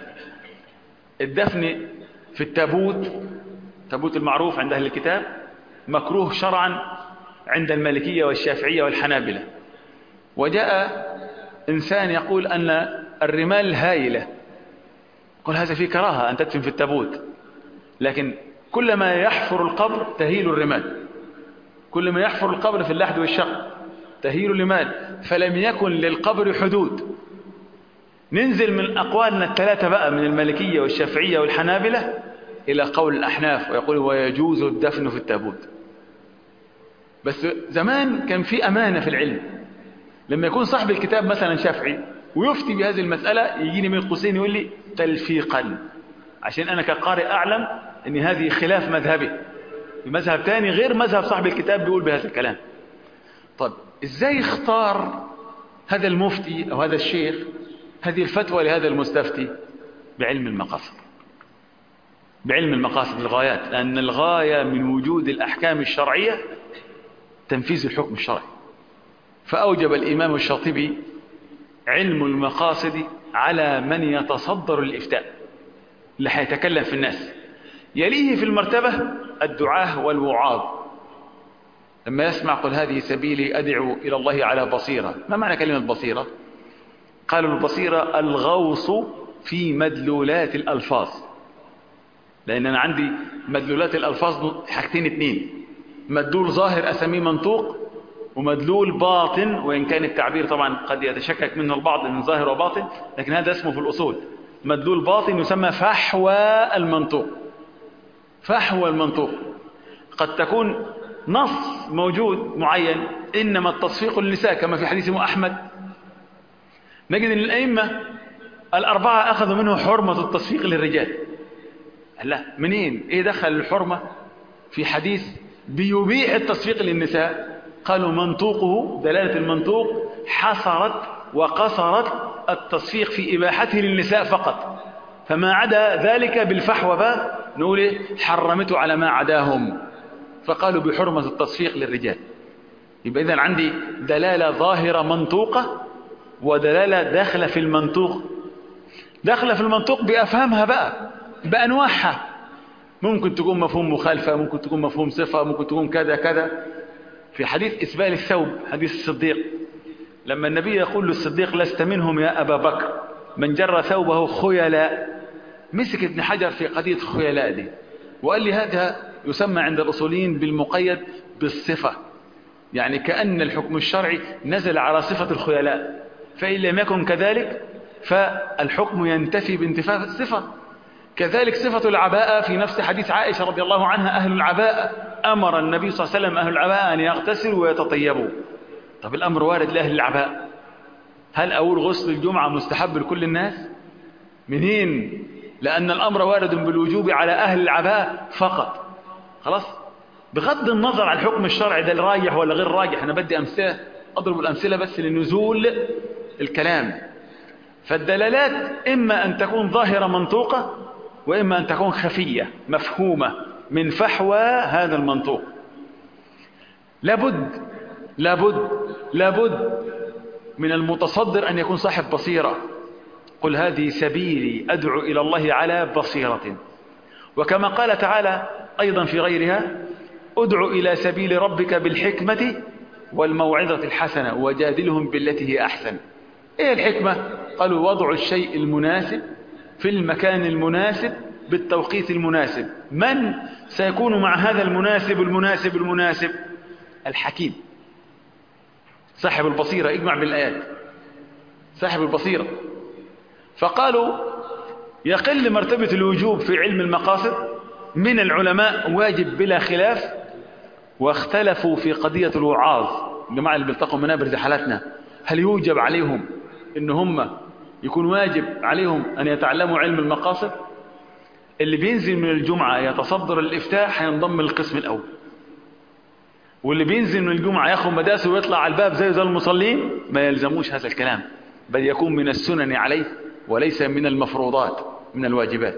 الدفن في التابوت تابوت المعروف عند أهل الكتاب مكروه شرعا عند المالكية والشافعية والحنابلة وجاء إنسان يقول أن الرمال هائلة قل هذا فيه كراهة أن تدفن في التابوت لكن كلما يحفر القبر تهيل الرمال كل ما يحفر القبر في اللحد والشق تهيل الرمال فلم يكن للقبر حدود ننزل من أقوالنا الثلاثة بقى من المالكية والشافعية والحنابلة إلى قول الأحناف ويقول ويجوز الدفن في التابوت بس زمان كان في أمانة في العلم لما يكون صاحب الكتاب مثلا شافعي ويفتي بهذه المسألة يجيني من قوسين يقول لي تلفيقا عشان أنا كقارئ أعلم أن هذه خلاف مذهبي مذهب تاني غير مذهب صاحب الكتاب بيقول بهذا الكلام طب إزاي اختار هذا المفتي أو هذا الشيخ هذه الفتوى لهذا المستفتي بعلم المقاصد بعلم المقاصد الغايات لأن الغاية من وجود الأحكام الشرعية تنفيذ الحكم الشرعي فأوجب الإمام الشاطبي علم المقاصد على من يتصدر الإفتاء اللي هيتكلم في الناس يليه في المرتبة الدعاة والوعاظ لما يسمع قل هذه سبيلي أدعو إلى الله على بصيرة ما معنى كلمة بصيرة قالوا البصيرة الغوص في مدلولات الألفاظ لأن أنا عندي مدلولات الألفاظ حاجتين اتنين مدلول ظاهر أسميه منطوق ومدلول باطن وإن كان التعبير طبعا قد يتشكك منه البعض من ظاهر وباطن لكن هذا اسمه في الأصول مدلول باطن يسمى فحوى المنطوق فحوى المنطوق قد تكون نص موجود معين إنما التصفيق للنساء كما في حديث أحمد نجد أن الأئمة الأربعة أخذوا منه حرمة التصفيق للرجال لا منين إيه دخل الحرمة في حديث بيبيع التصفيق للنساء قالوا منطوقه دلالة المنطوق حصرت وقصرت التصفيق في إباحته للنساء فقط فما عدا ذلك بالفحوى بقى نقول إيه حرمته على ما عداهم فقالوا بحرمة التصفيق للرجال يبقى إذن عندي دلالة ظاهرة منطوقة ودلالة داخلة في المنطوق داخلة في المنطوق بأفهمها بقى بأنواعها ممكن تكون مفهوم مخالفة ممكن تكون مفهوم صفة ممكن تكون كذا كذا في حديث إسبال الثوب حديث الصديق لما النبي يقول للصديق لست منهم يا أبا بكر من جر ثوبه خيلاء مسك ابن حجر في قضية خيلاء دي وقال لي هذا يسمى عند الأصوليين بالمقيد بالصفة يعني كأن الحكم الشرعي نزل على صفة الخيلاء فإن لم يكن كذلك فالحكم ينتفي بانتفاء الصفة كذلك صفة العباءة في نفس حديث عائشة رضي الله عنها أهل العباءة أمر النبي صلى الله عليه وسلم أهل العباءة أن يغتسلوا ويتطيبوا طب الأمر وارد لأهل العباء هل أقول غسل الجمعة مستحب لكل الناس منين لأن الأمر وارد بالوجوب على أهل العباء فقط خلاص بغض النظر عن الحكم الشرعي ده الراجح ولا غير راجح أنا بدي أمثلة أضرب الأمثلة بس لنزول الكلام فالدلالات إما أن تكون ظاهرة منطوقة وإما أن تكون خفية مفهومة من فحوى هذا المنطوق لابد لابد لابد من المتصدر أن يكون صاحب بصيرة قل هذه سبيلي أدعو إلى الله على بصيرة وكما قال تعالى أيضا في غيرها ادعو إلى سبيل ربك بالحكمة والموعظة الحسنة وجادلهم بالتي هي أحسن إيه الحكمة قالوا وضع الشيء المناسب في المكان المناسب بالتوقيت المناسب من سيكون مع هذا المناسب المناسب المناسب الحكيم صاحب البصيرة اجمع بالآيات صاحب البصيرة فقالوا يقل مرتبة الوجوب في علم المقاصد من العلماء واجب بلا خلاف واختلفوا في قضية الوعاظ الجماعة اللي بيلتقوا منابر زي حالاتنا هل يوجب عليهم ان هم يكون واجب عليهم ان يتعلموا علم المقاصد اللي بينزل من الجمعة يتصدر الافتاء هينضم للقسم الاول واللي بينزل من الجمعة ياخد مداسه ويطلع على الباب زي زي المصلين ما يلزموش هذا الكلام بل يكون من السنن عليه وليس من المفروضات من الواجبات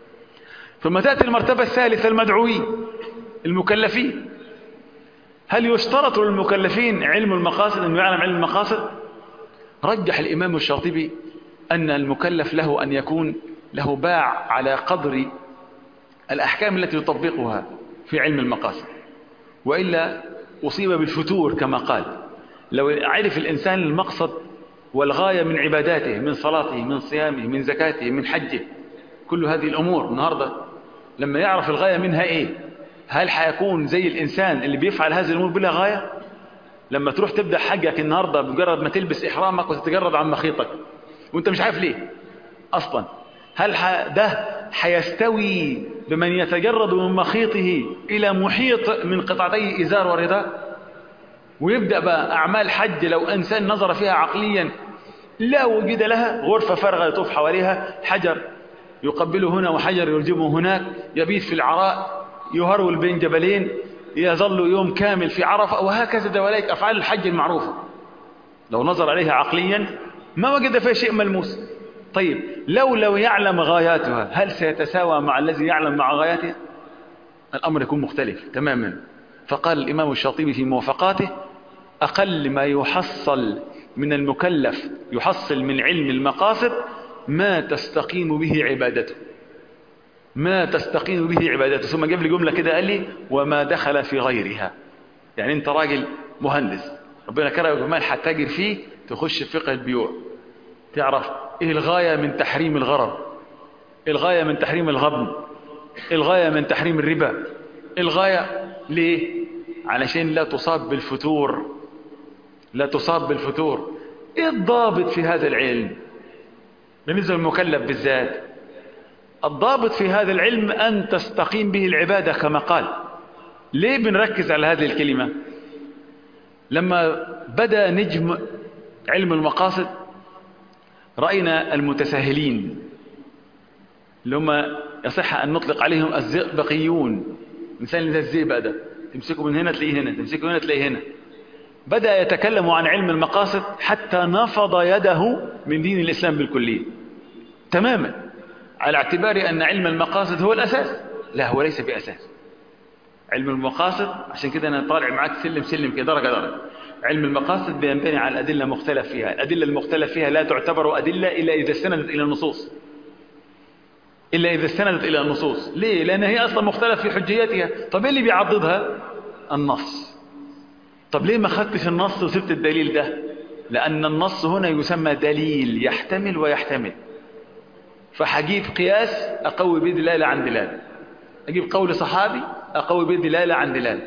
ثم تأتي المرتبة الثالثة المدعوين المكلفين هل يشترط للمكلفين علم المقاصد أنه يعلم علم المقاصد رجح الإمام الشاطبي أن المكلف له أن يكون له باع على قدر الأحكام التي يطبقها في علم المقاصد وإلا أصيب بالفتور كما قال لو عرف الإنسان المقصد والغاية من عباداته من صلاته من صيامه من زكاته من حجه كل هذه الأمور النهاردة لما يعرف الغاية منها إيه هل حيكون زي الإنسان اللي بيفعل هذه الأمور بلا غاية لما تروح تبدأ حجك النهاردة بمجرد ما تلبس إحرامك وتتجرد عن مخيطك وانت مش عارف ليه أصلا هل ده حيستوي بمن يتجرد من مخيطه إلى محيط من قطعتي إزار ورداء ويبدأ بقى أعمال حج لو إنسان نظر فيها عقليا لا وجد لها غرفة فارغة يطوف حواليها حجر يقبله هنا وحجر يرجمه هناك يبيت في العراء يهرول بين جبلين يظل يوم كامل في عرفة وهكذا دواليك أفعال الحج المعروفة لو نظر عليها عقليا ما وجد فيها شيء ملموس طيب لو لو يعلم غاياتها هل سيتساوى مع الذي يعلم مع غاياته الأمر يكون مختلف تماما فقال الإمام الشاطبي في موافقاته أقل ما يحصل من المكلف يحصل من علم المقاصد ما تستقيم به عبادته ما تستقيم به عبادته ثم جاب لي جملة كده قال لي وما دخل في غيرها يعني انت راجل مهندس ربنا كرمك بمال هتتاجر فيه تخش في فقه البيوع تعرف ايه الغاية من تحريم الغرر الغاية من تحريم الغبن الغاية من تحريم الربا الغاية ليه علشان لا تصاب بالفتور لا تصاب بالفتور ايه الضابط في هذا العلم بالنسبة للمكلف بالذات الضابط في هذا العلم أن تستقيم به العبادة كما قال ليه بنركز على هذه الكلمة لما بدأ نجم علم المقاصد رأينا المتساهلين اللي هم يصح أن نطلق عليهم الزئبقيون مثال زي الزئبق ده تمسكه من هنا تلاقيه هنا تمسكه هنا تلاقيه هنا بدأ يتكلم عن علم المقاصد حتى نفض يده من دين الإسلام بالكلية تماما على اعتبار أن علم المقاصد هو الأساس لا هو ليس بأساس علم المقاصد عشان كده أنا طالع معاك سلم سلم كده درجة درجة علم المقاصد بينبني على الأدلة مختلف فيها الأدلة المختلف فيها لا تعتبر أدلة إلا إذا استندت إلى النصوص إلا إذا استندت إلى النصوص ليه؟ لأن هي أصلا مختلف في حجيتها طب إيه اللي بيعضدها؟ النص طب ليه ما خدتش النص وسبت الدليل ده؟ لأن النص هنا يسمى دليل يحتمل ويحتمل فحجيب قياس أقوي به دلالة عن دلالة أجيب قول صحابي أقوي به دلالة عن دلالة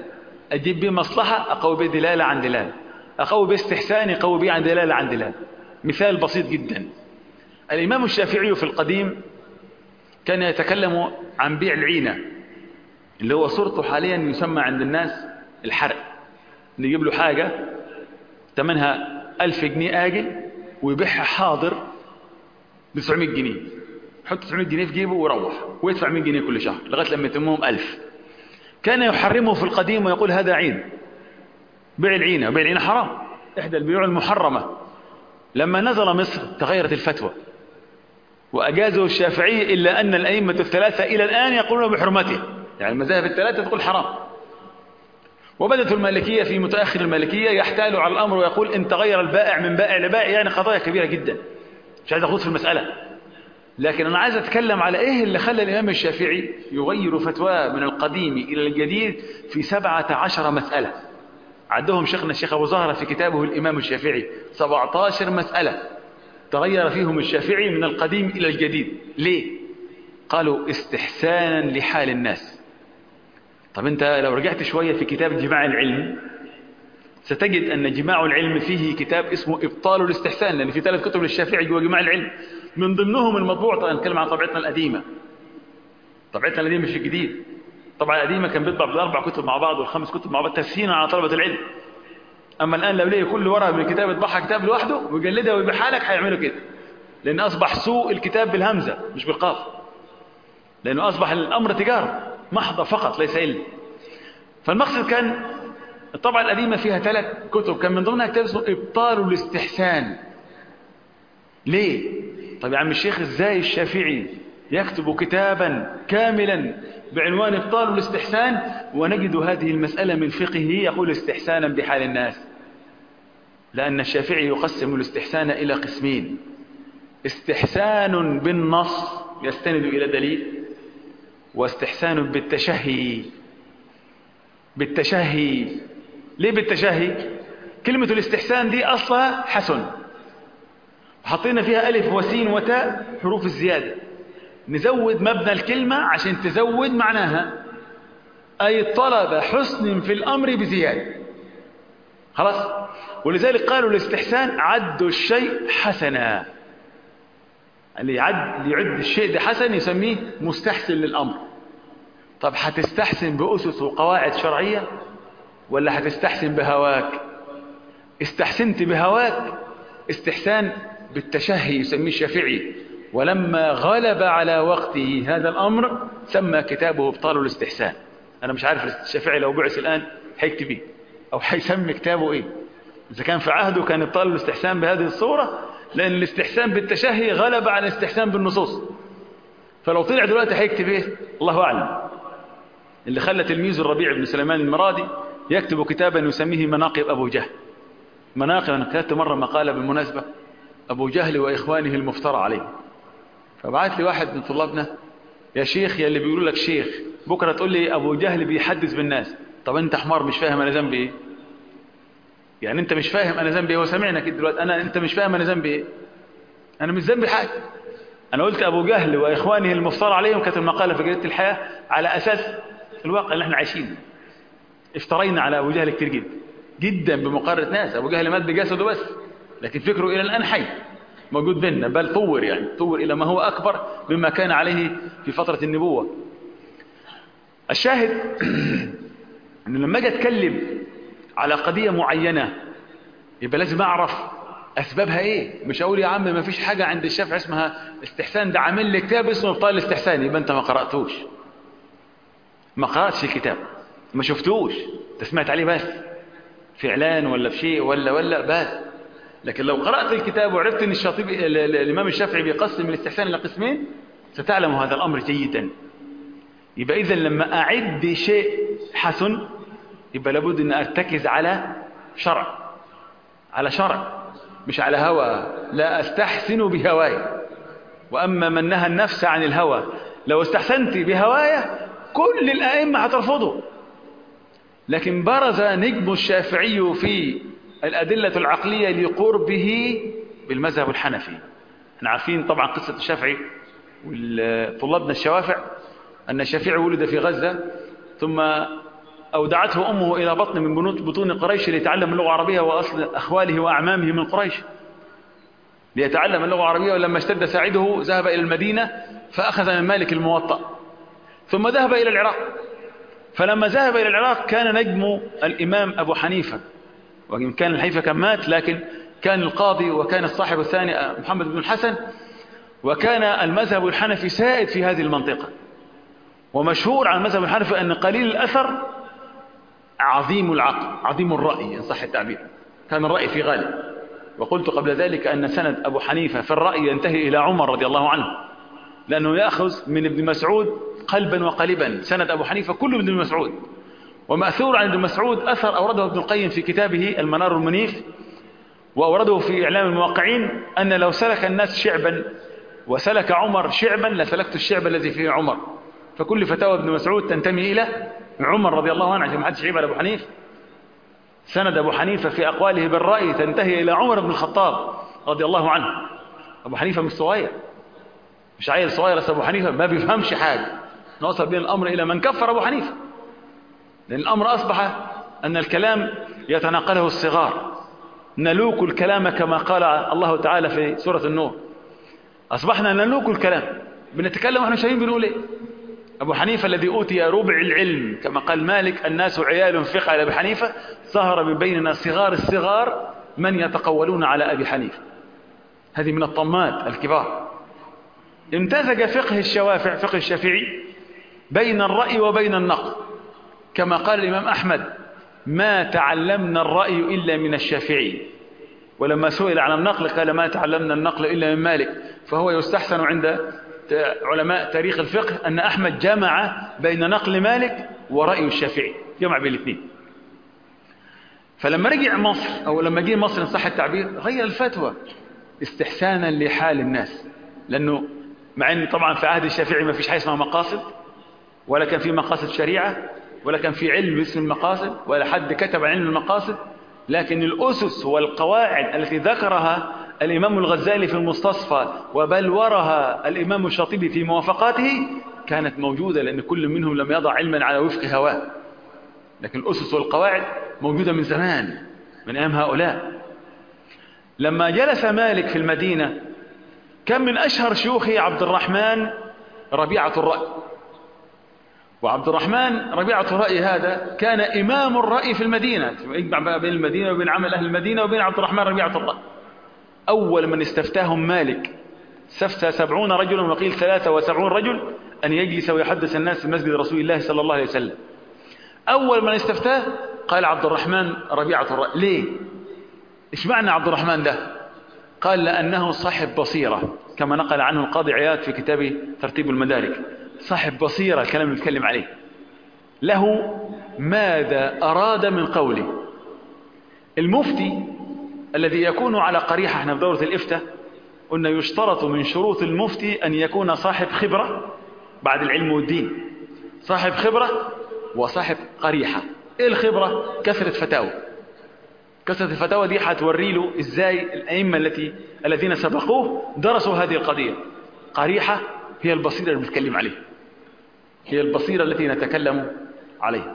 أجيب به مصلحة أقوي به دلالة عن دلالة أقوي به استحسان يقوي به عن دلالة عن دلالة مثال بسيط جدا الإمام الشافعي في القديم كان يتكلم عن بيع العينة اللي هو صورته حاليا يسمى عند الناس الحرق نجيب له حاجة ثمنها ألف جنيه آجل ويبيعها حاضر ب 900 جنيه يحط 900 جنيه في جيبه ويروح ويدفع 100 جنيه كل شهر لغاية لما يتمهم 1000 كان يحرمه في القديم ويقول هذا عين بيع العينة بيع العينة حرام إحدى البيوع المحرمة لما نزل مصر تغيرت الفتوى وأجازه الشافعي إلا أن الأئمة الثلاثة إلى الآن يقولون بحرمته يعني المذاهب الثلاثة تقول حرام وبدت المالكية في متأخر المالكية يحتال على الأمر ويقول إن تغير البائع من بائع لبائع يعني قضايا كبيرة جدا مش عايز أخوض في المسألة لكن أنا عايز أتكلم على إيه اللي خلى الإمام الشافعي يغير فتواه من القديم إلى الجديد في سبعة عشر مسألة عندهم شيخنا الشيخ أبو زهرة في كتابه الإمام الشافعي 17 مسألة تغير فيهم الشافعي من القديم إلى الجديد ليه؟ قالوا استحسانا لحال الناس طب أنت لو رجعت شوية في كتاب جماع العلم ستجد أن جماع العلم فيه كتاب اسمه إبطال الاستحسان لأن في ثلاث كتب للشافعي جوا جماع العلم من ضمنهم المطبوع طبعا نتكلم عن طبيعتنا القديمة طبيعتنا القديمة مش الجديد طبعا القديمة كان بيطبع بالأربع كتب مع بعض والخمس كتب مع بعض تسهيلا على طلبة العلم أما الآن لو ليه كل ورقة من الكتاب يطبعها كتاب لوحده ويجلدها ويبيعها لك هيعملوا كده لأن أصبح سوء الكتاب بالهمزة مش بالقاف لأنه أصبح الأمر تجارة محضة فقط ليس علم فالمقصد كان الطبعة القديمة فيها ثلاث كتب كان من ضمنها كتاب اسمه إبطال الاستحسان ليه؟ طب يا عم الشيخ ازاي الشافعي يكتب كتابا كاملا بعنوان إبطال الاستحسان ونجد هذه المسألة من فقهه يقول استحسانا بحال الناس لأن الشافعي يقسم الاستحسان إلى قسمين استحسان بالنص يستند إلى دليل واستحسان بالتشهي بالتشهي ليه بالتشهي كلمة الاستحسان دي أصلها حسن حطينا فيها ألف وسين وتاء حروف الزيادة نزود مبنى الكلمة عشان تزود معناها أي طلب حسن في الأمر بزيادة خلاص ولذلك قالوا الاستحسان عد الشيء حسنا اللي يعد اللي يعد الشيء ده حسن يسميه مستحسن للأمر طب هتستحسن بأسس وقواعد شرعية ولا هتستحسن بهواك استحسنت بهواك استحسان بالتشهي يسميه الشافعي ولما غلب على وقته هذا الأمر سمى كتابه ابطال الاستحسان أنا مش عارف الشافعي لو بعث الآن هيكتب ايه أو هيسمي كتابه ايه إذا كان في عهده كان ابطال الاستحسان بهذه الصورة لأن الاستحسان بالتشهي غلب على الاستحسان بالنصوص فلو طلع دلوقتي هيكتب ايه الله أعلم اللي خلى تلميذ الربيع بن سليمان المرادي يكتب كتابا يسميه مناقب أبو جهل مناقب أنا كتبت مرة مقالة بالمناسبة أبو جهل وإخوانه المفترى عليه فبعت لي واحد من طلابنا يا شيخ يا اللي بيقولوا لك شيخ بكرة تقول لي أبو جهل بيحدث بالناس طب أنت حمار مش فاهم أنا ذنبي إيه يعني أنت مش فاهم أنا ذنبي إيه وسمعنا كده دلوقتي أنا أنت مش فاهم أنا ذنبي إيه أنا مش ذنبي حاجة أنا قلت أبو جهل وإخوانه المفترى عليهم كتب مقالة في جريدة الحياة على أساس الواقع اللي احنا عايشينه افترينا على أبو جهل كتير جدا جدا بمقارنة ناس أبو جهل مات بجسده بس لكن فكره إلى الآن حي موجود بيننا بل طور يعني طور إلى ما هو أكبر مما كان عليه في فترة النبوة الشاهد أن لما أجي أتكلم على قضية معينة يبقى لازم أعرف أسبابها إيه مش أقول يا عم ما فيش حاجة عند الشافعي اسمها استحسان ده عامل لي كتاب اسمه ابطال الاستحسان يبقى أنت ما قرأتوش ما قرأتش الكتاب ما شفتوش انت سمعت عليه بس في إعلان ولا في شيء ولا ولا بس لكن لو قرأت الكتاب وعرفت أن الشاطبي الإمام الشافعي بيقسم الاستحسان إلى قسمين ستعلم هذا الأمر جيدا يبقى إذا لما أعد شيء حسن يبقى لابد أن أرتكز على شرع على شرع مش على هوى لا أستحسن بهواي وأما من نهى النفس عن الهوى لو استحسنت بهوايا كل الأئمة هترفضه لكن برز نجم الشافعي في الأدلة العقلية لقربه بالمذهب الحنفي احنا عارفين طبعا قصة الشافعي وطلابنا الشوافع أن الشافعي ولد في غزة ثم أو دعته أمه إلى بطن من بنوت- بطون قريش ليتعلم اللغة العربية وأصل أخواله وأعمامه من قريش ليتعلم اللغة العربية ولما اشتد ساعده ذهب إلى المدينة فأخذ من مالك الموطأ ثم ذهب إلى العراق فلما ذهب إلى العراق كان نجم الإمام أبو حنيفة وإن كان الحنيفة كان مات لكن كان القاضي وكان الصاحب الثاني محمد بن الحسن وكان المذهب الحنفي سائد في هذه المنطقة ومشهور عن المذهب الحنفي أن قليل الأثر عظيم العقل عظيم الرأي إن صح التعبير كان الرأي في غالب وقلت قبل ذلك أن سند أبو حنيفة في الرأي ينتهي إلى عمر رضي الله عنه لأنه يأخذ من ابن مسعود قلبا وقالبا سند أبو حنيفة كله من ابن مسعود ومأثور عن ابن مسعود أثر أورده ابن القيم في كتابه المنار المنيف وأورده في إعلام الموقعين أن لو سلك الناس شعبا وسلك عمر شعبا لسلكت الشعب الذي فيه عمر فكل فتاوى ابن مسعود تنتمي إلى عمر رضي الله عنه عشان ما حدش يعيب على أبو حنيفة سند أبو حنيفة في أقواله بالرأي تنتهي إلى عمر بن الخطاب رضي الله عنه أبو حنيفة مش صغير مش عيل صغير بس أبو حنيفة ما بيفهمش حاجة نوصل بين الأمر إلى من كفر أبو حنيفة لأن الأمر أصبح أن الكلام يتناقله الصغار نلوك الكلام كما قال الله تعالى في سورة النور أصبحنا نلوك الكلام بنتكلم واحنا شايفين بنقول ايه أبو حنيفة الذي أوتي ربع العلم كما قال مالك الناس عيال فقه على أبي حنيفة ظهر من بيننا صغار الصغار من يتقولون على أبي حنيفة هذه من الطمات الكبار امتزج فقه الشوافع فقه الشافعي بين الرأي وبين النقل كما قال الإمام أحمد ما تعلمنا الرأي إلا من الشافعي ولما سئل عن النقل قال ما تعلمنا النقل إلا من مالك فهو يستحسن عند علماء تاريخ الفقه أن أحمد جمع بين نقل مالك ورأي الشافعي جمع بين الاثنين فلما رجع مصر أو لما جه مصر إن صح التعبير غير الفتوى استحسانا لحال الناس لأنه مع أن طبعا في عهد الشافعي ما فيش حاجة اسمها مقاصد ولا كان في مقاصد شريعة ولا كان في علم باسم المقاصد ولا حد كتب عن علم المقاصد لكن الأسس والقواعد التي ذكرها الإمام الغزالي في المستصفى وبلورها الإمام الشاطبي في موافقاته كانت موجودة لأن كل منهم لم يضع علما على وفق هواه لكن الأسس والقواعد موجودة من زمان من أيام هؤلاء لما جلس مالك في المدينة كان من أشهر شيوخه عبد الرحمن ربيعة الرأي وعبد الرحمن ربيعة الرأي هذا كان إمام الرأي في المدينة يجمع بين المدينة وبين عمل أهل المدينة وبين عبد الرحمن ربيعة الرأي أول من استفتاهم مالك استفتى سبعون رجلا وقيل ثلاثة وسبعون رجل أن يجلس ويحدث الناس في مسجد رسول الله صلى الله عليه وسلم أول من استفتاه قال عبد الرحمن ربيعة الرأي ليه؟ إيش معنى عبد الرحمن ده؟ قال لأنه صاحب بصيرة كما نقل عنه القاضي عياض في كتابه ترتيب المدارك صاحب بصيرة الكلام اللي بنتكلم عليه له ماذا أراد من قوله المفتي الذي يكون على قريحة احنا في دورة الإفتاء قلنا يشترط من شروط المفتي أن يكون صاحب خبرة بعد العلم والدين صاحب خبرة وصاحب قريحة ايه الخبرة كثرة فتاوى كثرة الفتاوى دي هتوري له ازاي الأئمة التي الذين سبقوه درسوا هذه القضية قريحة هي البصيرة اللي بنتكلم عليها هي البصيرة التي نتكلم عليها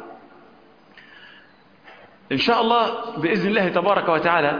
إن شاء الله بإذن الله تبارك وتعالى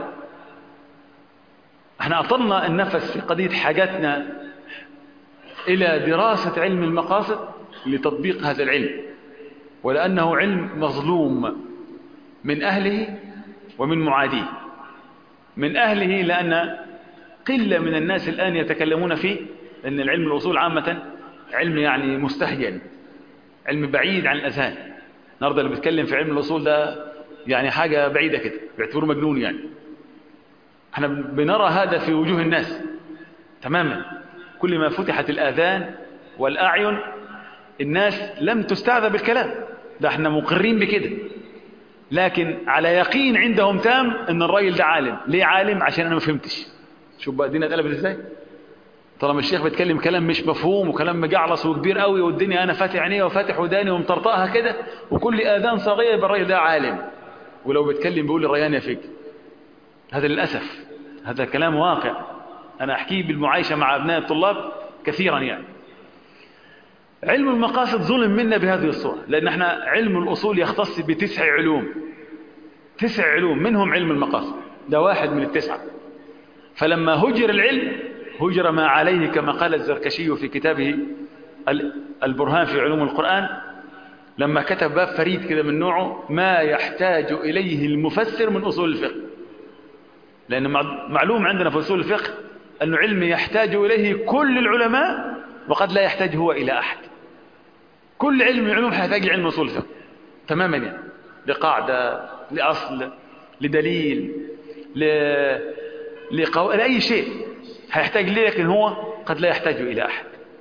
احنا أطلنا النفس في قضية حاجتنا إلى دراسة علم المقاصد لتطبيق هذا العلم ولأنه علم مظلوم من أهله ومن معاديه من أهله لأن قلة من الناس الآن يتكلمون فيه لأن العلم الأصول عامة علم يعني مستهجن علم بعيد عن الأذهان النهارده اللي بيتكلم في علم الأصول ده يعني حاجة بعيدة كده بيعتبروه مجنون يعني احنا بنرى هذا في وجوه الناس تماما كل ما فتحت الآذان والأعين الناس لم تستعذب بالكلام ده احنا مقرين بكده لكن على يقين عندهم تام ان الراجل ده عالم ليه عالم عشان انا ما فهمتش شوف بقى الدنيا اتقلبت ازاي طالما الشيخ بيتكلم كلام مش مفهوم وكلام مجعلص وكبير قوي والدنيا انا فاتح عينيه وفاتح وداني ومطرطقها كده وكل اذان صغيره يبقى الراجل ده عالم ولو بيتكلم بيقول الريان يا فيك هذا للاسف هذا كلام واقع انا احكيه بالمعايشه مع ابناء الطلاب كثيرا يعني علم المقاصد ظلم منا بهذه الصورة لأن احنا علم الأصول يختص بتسع علوم تسع علوم منهم علم المقاصد ده واحد من التسعة فلما هجر العلم هجر ما عليه كما قال الزركشي في كتابه البرهان في علوم القرآن لما كتب باب فريد كده من نوعه ما يحتاج إليه المفسر من أصول الفقه لأن معلوم عندنا في أصول الفقه أن علم يحتاج إليه كل العلماء وقد لا يحتاج هو إلى أحد كل علم من العلوم يحتاج علم أصول الفقه تماما يعني لقاعدة لأصل لدليل ل... لقو... لأي شيء هيحتاج ليه لكن هو قد لا يحتاج إلى أحد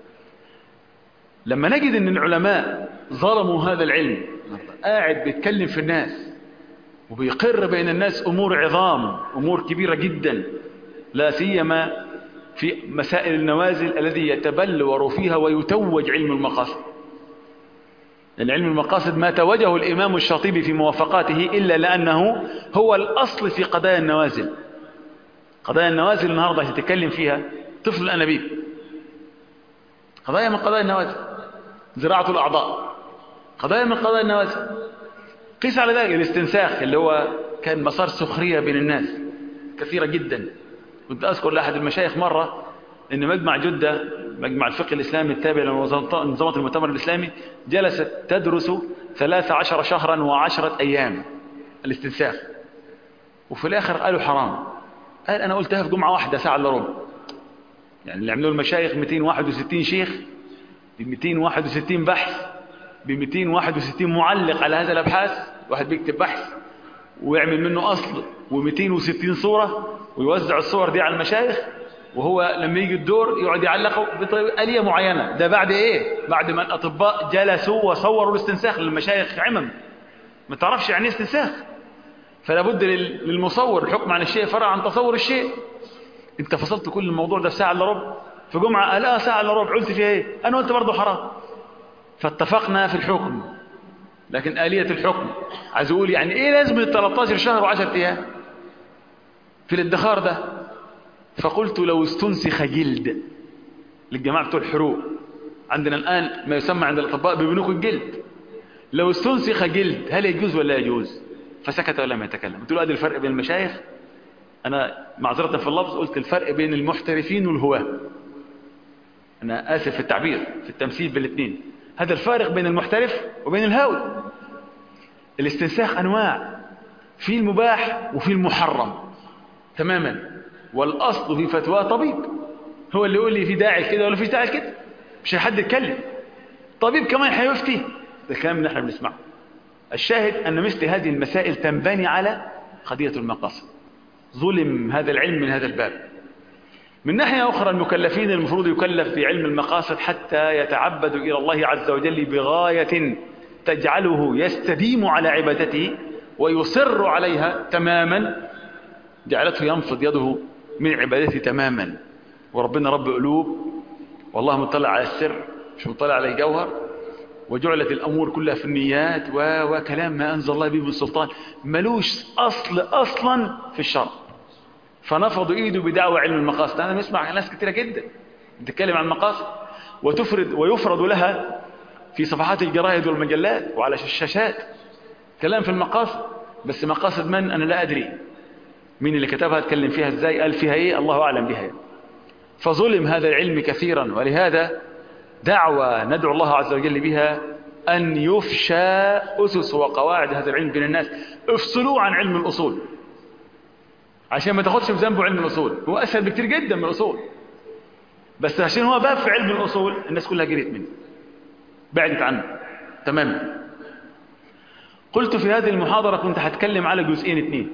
لما نجد أن العلماء ظلموا هذا العلم قاعد بيتكلم في الناس وبيقر بين الناس أمور عظام أمور كبيرة جدا لا سيما في مسائل النوازل الذي يتبلور فيها ويتوج علم المقاصد لأن علم المقاصد ما توجه الإمام الشاطبي في موافقاته إلا لأنه هو الأصل في قضايا النوازل قضايا النوازل النهاردة يتكلم فيها طفل الأنابيب قضايا من قضايا النوازل زراعة الأعضاء قضايا من قضايا النوازل قيس على ذلك الاستنساخ اللي هو كان مسار سخرية بين الناس كثيرة جدا كنت أذكر لأحد المشايخ مرة أن مجمع جدة مجمع الفقه الإسلامي التابع لمنظمة المؤتمر الإسلامي جلست تدرس ثلاث عشر شهرا وعشرة أيام الاستنساخ وفي الآخر قالوا حرام قال أنا قلتها في جمعة واحدة ساعة إلا ربع يعني اللي عملوا المشايخ 261 شيخ ب 261 بحث ب 261 معلق على هذا الأبحاث واحد بيكتب بحث ويعمل منه أصل و260 صورة ويوزع الصور دي على المشايخ وهو لما يجي الدور يقعد يعلقه بآلية معينة ده بعد ايه بعد ما الأطباء جلسوا وصوروا الاستنساخ للمشايخ عمم ما تعرفش يعني استنساخ فلا بد للمصور الحكم عن الشيء فرع عن تصور الشيء انت فصلت كل الموضوع ده في ساعة الا ربع في جمعة قال اه ساعة الا ربع قلت فيها ايه انا قلت برضه حرام فاتفقنا في الحكم لكن آلية الحكم عايز اقول يعني ايه لازم 13 شهر و10 ايام في الادخار ده فقلت لو استنسخ جلد للجماعة بتوع الحروق عندنا الآن ما يسمى عند الأطباء ببنوك الجلد لو استنسخ جلد هل يجوز ولا يجوز فسكت ولم يتكلم قلت له هذا الفرق بين المشايخ أنا معذرة في اللفظ قلت الفرق بين المحترفين والهواة أنا آسف في التعبير في التمثيل بالاثنين هذا الفارق بين المحترف وبين الهاوي الاستنساخ أنواع في المباح وفي المحرم تماما والأصل في فتوى طبيب هو اللي يقول لي في داعي كده ولا في داعي كده مش حد يتكلم طبيب كمان هيفتي ده الكلام اللي احنا بنسمعه الشاهد أن مثل هذه المسائل تنبني على قضية المقاصد ظلم هذا العلم من هذا الباب من ناحية أخرى المكلفين المفروض يكلف بعلم المقاصد حتى يتعبدوا إلى الله عز وجل بغاية تجعله يستديم على عبادته ويصر عليها تماما جعلته ينفض يده من عبادته تماما وربنا رب قلوب والله مطلع على السر مش مطلع على الجوهر وجعلت الأمور كلها في النيات وكلام ما أنزل الله به بالسلطان ملوش أصل أصلا في الشرع فنفضوا إيده بدعوى علم المقاصد أنا بسمع ناس كثيرة جدا بتتكلم عن المقاصد وتفرد ويفرض لها في صفحات الجرائد والمجلات وعلى الشاشات كلام في المقاصد بس مقاصد من أنا لا أدري مين اللي كتبها اتكلم فيها ازاي قال فيها ايه الله أعلم بها فظلم هذا العلم كثيرا ولهذا دعوة ندعو الله عز وجل بها أن يفشى أسس وقواعد هذا العلم بين الناس افصلوه عن علم الأصول عشان ما تاخدش بذنبه علم الأصول هو أسهل بكتير جدا من الأصول بس عشان هو باب في علم الأصول الناس كلها جريت منه بعدت عنه تماما قلت في هذه المحاضرة كنت هتكلم على جزئين اثنين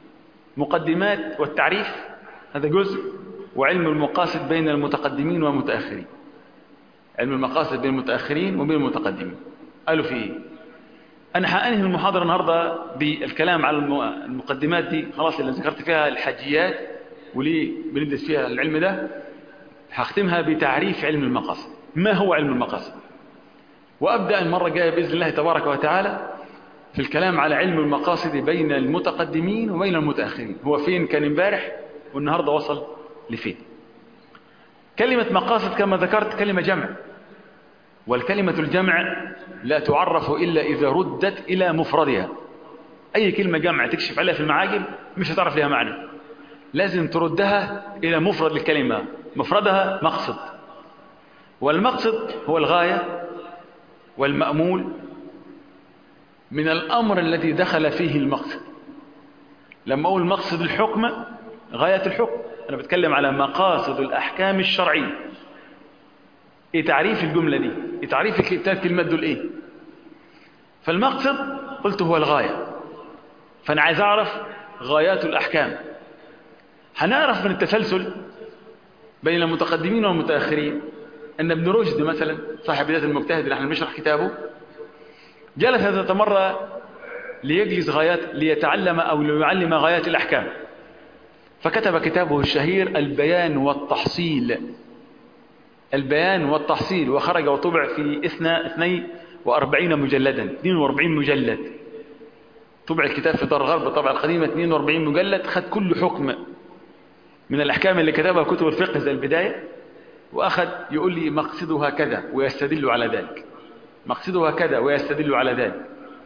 مقدمات والتعريف هذا جزء وعلم المقاصد بين المتقدمين والمتأخرين علم المقاصد بين المتأخرين وبين المتقدمين قالوا في ايه أنا هأنهي المحاضرة النهاردة بالكلام على المقدمات دي خلاص اللي ذكرت فيها الحاجيات وليه بندرس فيها العلم ده هختمها بتعريف علم المقاصد ما هو علم المقاصد وأبدأ المرة الجاية بإذن الله تبارك وتعالى في الكلام على علم المقاصد بين المتقدمين وبين المتأخرين هو فين كان امبارح والنهاردة وصل لفين كلمة مقاصد كما ذكرت كلمة جمع والكلمة الجمع لا تعرف إلا إذا ردت إلى مفردها أي كلمة جمع تكشف عليها في المعاجم مش هتعرف لها معنى لازم تردها إلى مفرد الكلمة مفردها مقصد والمقصد هو الغاية والمأمول من الأمر الذي دخل فيه المقصد لما أقول مقصد الحكم غاية الحكم أنا بتكلم على مقاصد الأحكام الشرعية إيه تعريف الجملة دي إيه تعريف الثلاث كلمات دول إيه فالمقصد قلت هو الغاية فأنا عايز أعرف غايات الأحكام هنعرف من التسلسل بين المتقدمين والمتأخرين أن ابن رشد مثلا صاحب بداية المجتهد اللي احنا بنشرح كتابه جلس ذات مرة ليجلس غايات ليتعلم أو ليعلم غايات الأحكام فكتب كتابه الشهير البيان والتحصيل البيان والتحصيل وخرج وطبع في اثنى اثني وأربعين مجلدا 42 مجلد طبع الكتاب في دار الغرب طبع القديمة 42 مجلد خد كل حكم من الأحكام اللي كتبها كتب الفقه زي البداية وأخذ يقول لي مقصدها كذا ويستدل على ذلك مقصدها كذا ويستدل على ذلك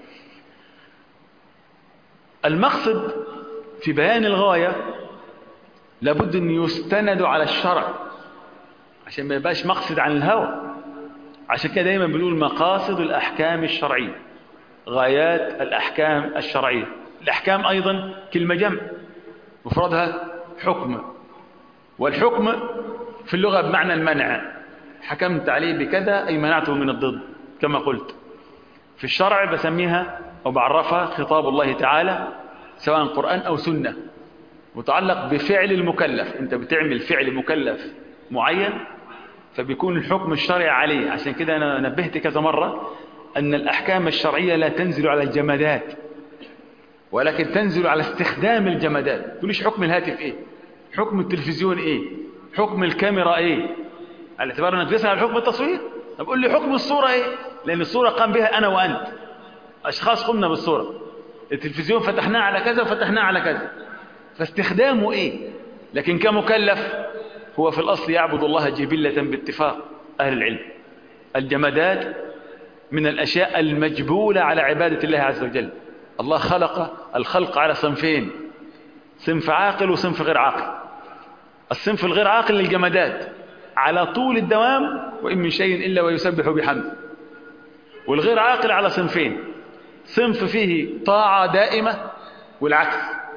المقصد في بيان الغاية لابد أن يستند على الشرع عشان ما يبقاش مقصد عن الهوى عشان كده دايما بنقول مقاصد الأحكام الشرعية غايات الأحكام الشرعية الأحكام أيضا كلمة جمع مفردها حكم والحكم في اللغة بمعنى المنع حكمت عليه بكذا أي منعته من الضد كما قلت في الشرع بسميها أو بعرفها خطاب الله تعالى سواء قرآن أو سنة متعلق بفعل المكلف أنت بتعمل فعل مكلف معين فبيكون الحكم الشرعي عليه عشان كده أنا نبهت كذا مرة أن الأحكام الشرعية لا تنزل على الجمادات ولكن تنزل على استخدام الجمادات تقوليش حكم الهاتف إيه حكم التلفزيون إيه حكم الكاميرا إيه على اعتبار أنك تسأل حكم التصوير طب قول لي حكم الصورة إيه لأن الصورة قام بها أنا وأنت أشخاص قمنا بالصورة التلفزيون فتحناه على كذا وفتحناه على كذا فاستخدامه إيه لكن كمكلف هو في الأصل يعبد الله جبلة باتفاق أهل العلم الجمادات من الأشياء المجبولة على عبادة الله عز وجل الله خلق الخلق على صنفين صنف عاقل وصنف غير عاقل الصنف الغير عاقل للجمادات على طول الدوام وإن من شيء إلا ويسبح بحمد والغير عاقل على صنفين صنف فيه طاعة دائمة والعكس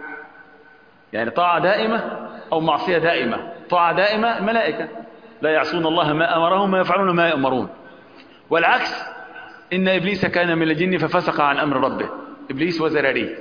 يعني طاعة دائمة أو معصية دائمة طاعة دائمة الملائكة لا يعصون الله ما أمرهم ويفعلون ما يأمرون والعكس إن إبليس كان من الجن ففسق عن أمر ربه إبليس وزراريه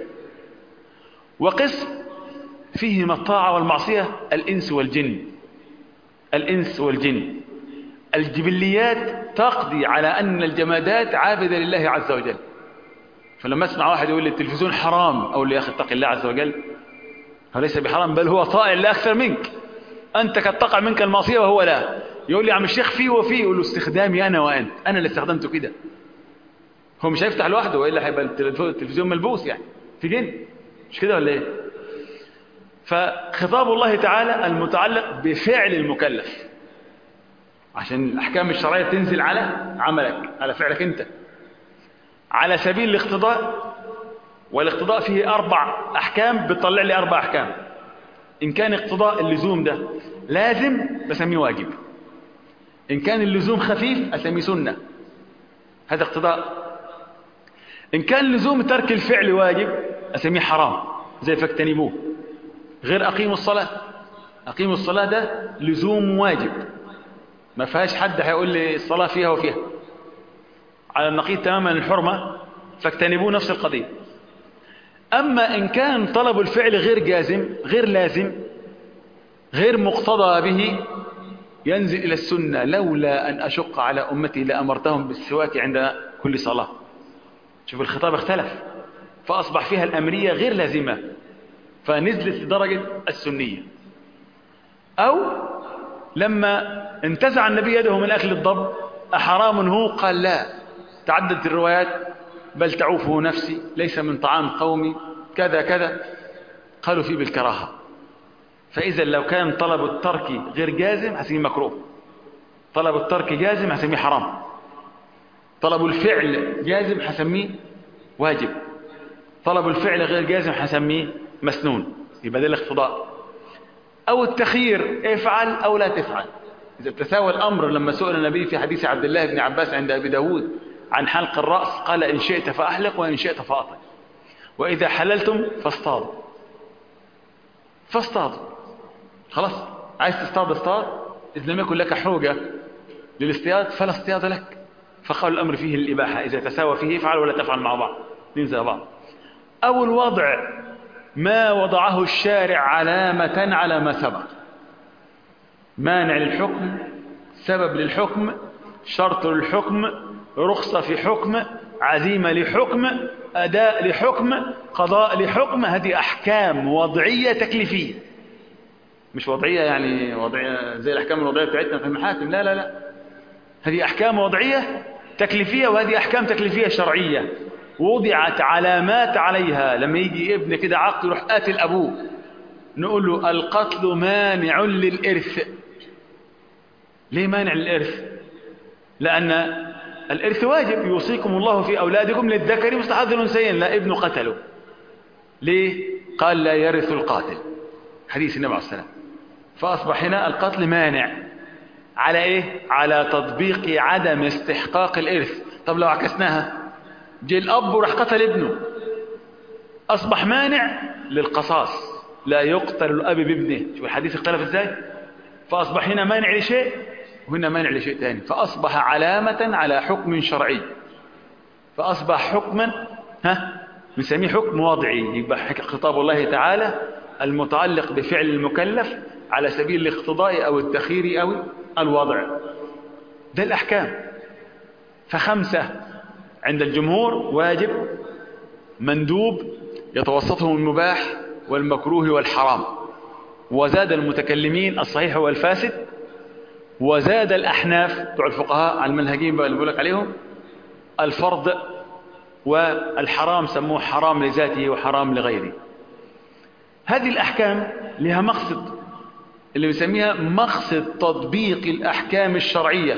وقسم فيهما الطاعة والمعصية الإنس والجن الإنس والجن الجبليات تقضي على أن الجمادات عابدة لله عز وجل فلما اسمع واحد يقول لي التلفزيون حرام أقول له يا أخي اتق الله عز وجل هو ليس بحرام بل هو طائع لا أكثر منك أنت قد تقع منك المعصية وهو لا يقول لي يا عم الشيخ فيه وفيه يقول له استخدامي أنا وأنت أنا اللي استخدمته كده هو مش هيفتح لوحده وإلا هيبقى التلفزيون ملبوس يعني في جن مش كده ولا إيه فخطاب الله تعالى المتعلق بفعل المكلف عشان الأحكام الشرعية تنزل على عملك على فعلك أنت على سبيل الاقتضاء والاقتضاء فيه أربع أحكام بتطلع لي أربع أحكام إن كان اقتضاء اللزوم ده لازم بسميه واجب إن كان اللزوم خفيف أسميه سنة هذا اقتضاء إن كان لزوم ترك الفعل واجب أسميه حرام زي فاجتنبوه غير أقيموا الصلاة أقيموا الصلاة ده لزوم واجب ما فيهاش حد هيقول لي الصلاة فيها وفيها على النقيض تماما الحرمة فاجتنبوه نفس القضية أما إن كان طلب الفعل غير جازم غير لازم غير مقتضى به ينزل إلى السنة لولا أن أشق على أمتي لأمرتهم بالسواك عند كل صلاة شوف الخطاب اختلف فأصبح فيها الأمرية غير لازمة فنزلت لدرجة السنية أو لما انتزع النبي يده من أكل الضب أحرام هو قال لا تعددت الروايات بل تعوفه نفسي ليس من طعام قومي كذا كذا قالوا فيه بالكراهة فإذا لو كان طلب الترك غير جازم هسميه مكروه طلب الترك جازم هسميه حرام طلب الفعل جازم حسميه واجب طلب الفعل غير جازم حسميه مسنون يبقى ده الاقتضاء أو التخيير افعل أو لا تفعل إذا تساوى الأمر لما سئل النبي في حديث عبد الله بن عباس عند أبي داود عن حلق الرأس قال إن شئت فأحلق وإن شئت فأطلق وإذا حللتم فاصطادوا فاصطادوا خلاص عايز تصطاد اصطاد إذا لم يكن لك حوجة للاصطياد فلا اصطياد لك فقال الأمر فيه الإباحة إذا تساوى فيه افعل ولا تفعل مع بعض ننزل بعض أو الوضع ما وضعه الشارع علامة على ما سبق مانع للحكم سبب للحكم شرط للحكم رخصة في حكم عزيمة لحكم أداء لحكم قضاء لحكم هذه أحكام وضعية تكليفية مش وضعية يعني وضعية زي الأحكام الوضعية بتاعتنا في المحاكم لا لا لا هذه أحكام وضعية تكليفية وهذه أحكام تكليفية شرعية وضعت علامات عليها لما يجي ابن كده عقل يروح قاتل أبوه نقول له القتل مانع للإرث ليه مانع للإرث لأن الإرث واجب يوصيكم الله في أولادكم للذكر مثل حظ الأنثيين لا ابن قتله ليه قال لا يرث القاتل حديث النبي عليه الصلاة والسلام فأصبح هنا القتل مانع على إيه على تطبيق عدم استحقاق الإرث طب لو عكسناها جه الأب وراح قتل ابنه أصبح مانع للقصاص لا يقتل الأب بابنه شوف الحديث اختلف إزاي فأصبح هنا مانع لشيء وهنا مانع لشيء ثاني فأصبح علامة على حكم شرعي فأصبح حكما ها نسميه حكم وضعي يبقى خطاب الله تعالى المتعلق بفعل المكلف على سبيل الاقتضاء أو التخيير أو الوضع ده الأحكام فخمسة عند الجمهور واجب مندوب يتوسطهم المباح والمكروه والحرام وزاد المتكلمين الصحيح والفاسد وزاد الأحناف بتوع الفقهاء على المنهجين بقى اللي بقول لك عليهم الفرض والحرام سموه حرام لذاته وحرام لغيره هذه الأحكام لها مقصد اللي بنسميها مقصد تطبيق الأحكام الشرعية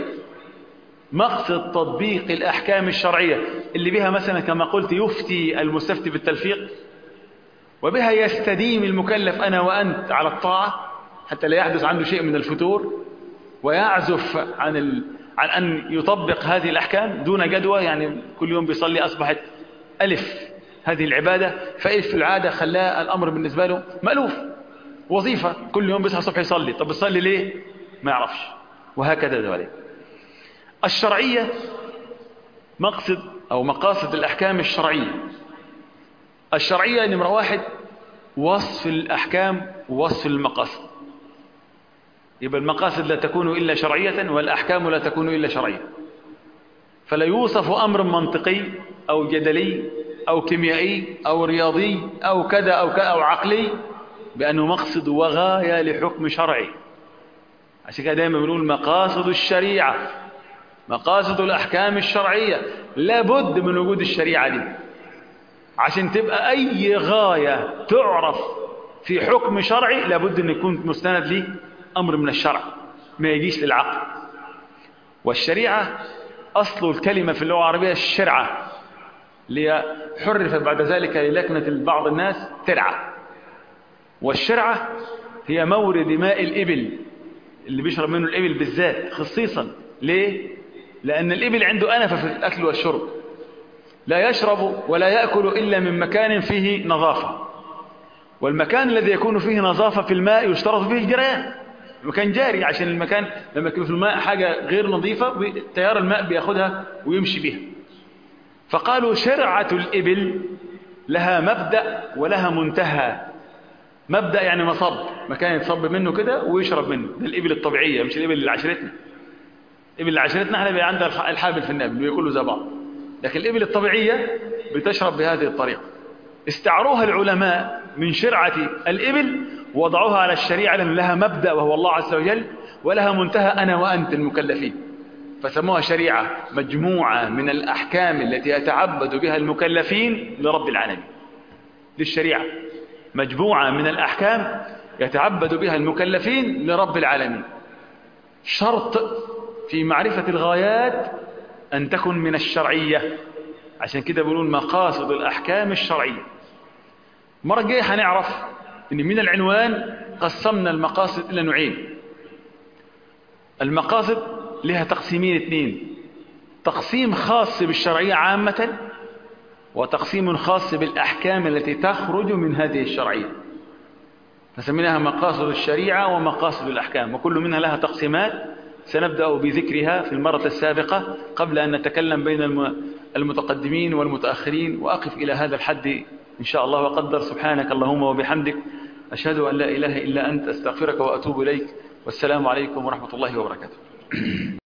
مقصد تطبيق الأحكام الشرعية اللي بها مثلا كما قلت يفتي المستفتي بالتلفيق وبها يستديم المكلف أنا وأنت على الطاعة حتى لا يحدث عنده شيء من الفتور ويعزف عن ال... عن أن يطبق هذه الأحكام دون جدوى يعني كل يوم بيصلي أصبحت ألف هذه العبادة فألف في العادة خلاه الأمر بالنسبة له مألوف وظيفة كل يوم بيصحى الصبح يصلي طب بيصلي ليه ما يعرفش وهكذا ذلك الشرعية مقصد أو مقاصد الأحكام الشرعية الشرعية نمرة واحد وصف الأحكام ووصف المقاصد يبقى المقاصد لا تكون إلا شرعية والأحكام لا تكون إلا شرعية فلا يوصف أمر منطقي أو جدلي أو كيميائي أو رياضي أو كذا أو كذا أو عقلي بأنه مقصد وغاية لحكم شرعي عشان كده دايما بنقول مقاصد الشريعة مقاصد الأحكام الشرعية لابد من وجود الشريعة دي عشان تبقى أي غاية تعرف في حكم شرعي لابد أن يكون مستند ليه أمر من الشرع ما يجيش للعقل والشريعة أصل الكلمة في اللغة العربية الشرعة لحرف بعد ذلك للكنة بعض الناس ترعة والشرعة هي مورد ماء الإبل اللي بيشرب منه الإبل بالذات خصيصا ليه؟ لأن الإبل عنده أنفة في الأكل والشرب لا يشرب ولا يأكل إلا من مكان فيه نظافة والمكان الذي يكون فيه نظافة في الماء يشترط فيه الجريان مكان جاري عشان المكان لما يكون في الماء حاجة غير نظيفة تيار الماء بياخدها ويمشي بها فقالوا شرعة الإبل لها مبدأ ولها منتهى مبدأ يعني مصب مكان يتصب منه كده ويشرب منه ده الإبل الطبيعية مش الإبل اللي عشرتنا الإبل اللي عشرتنا احنا بيبقى عندها الحابل في النابل بياكلوا زي بعض لكن الإبل الطبيعية بتشرب بهذه الطريقة استعروها العلماء من شرعة الإبل وضعوها على الشريعة لأن لها مبدأ وهو الله عز وجل ولها منتهى أنا وأنت المكلفين فسموها شريعة مجموعة من الأحكام التي يتعبد بها المكلفين لرب العالمين للشريعة مجموعة من الأحكام يتعبد بها المكلفين لرب العالمين شرط في معرفة الغايات أن تكن من الشرعية عشان كده بيقولون مقاصد الأحكام الشرعية مرة جاية هنعرف أن من العنوان قسمنا المقاصد إلى نوعين المقاصد لها تقسيمين اثنين تقسيم خاص بالشرعية عامة وتقسيم خاص بالأحكام التي تخرج من هذه الشرعية فسميناها مقاصد الشريعة ومقاصد الأحكام وكل منها لها تقسيمات سنبدأ بذكرها في المرة السابقة قبل أن نتكلم بين المتقدمين والمتأخرين وأقف إلى هذا الحد إن شاء الله وقدر سبحانك اللهم وبحمدك أشهد أن لا إله إلا أنت أستغفرك وأتوب إليك والسلام عليكم ورحمة الله وبركاته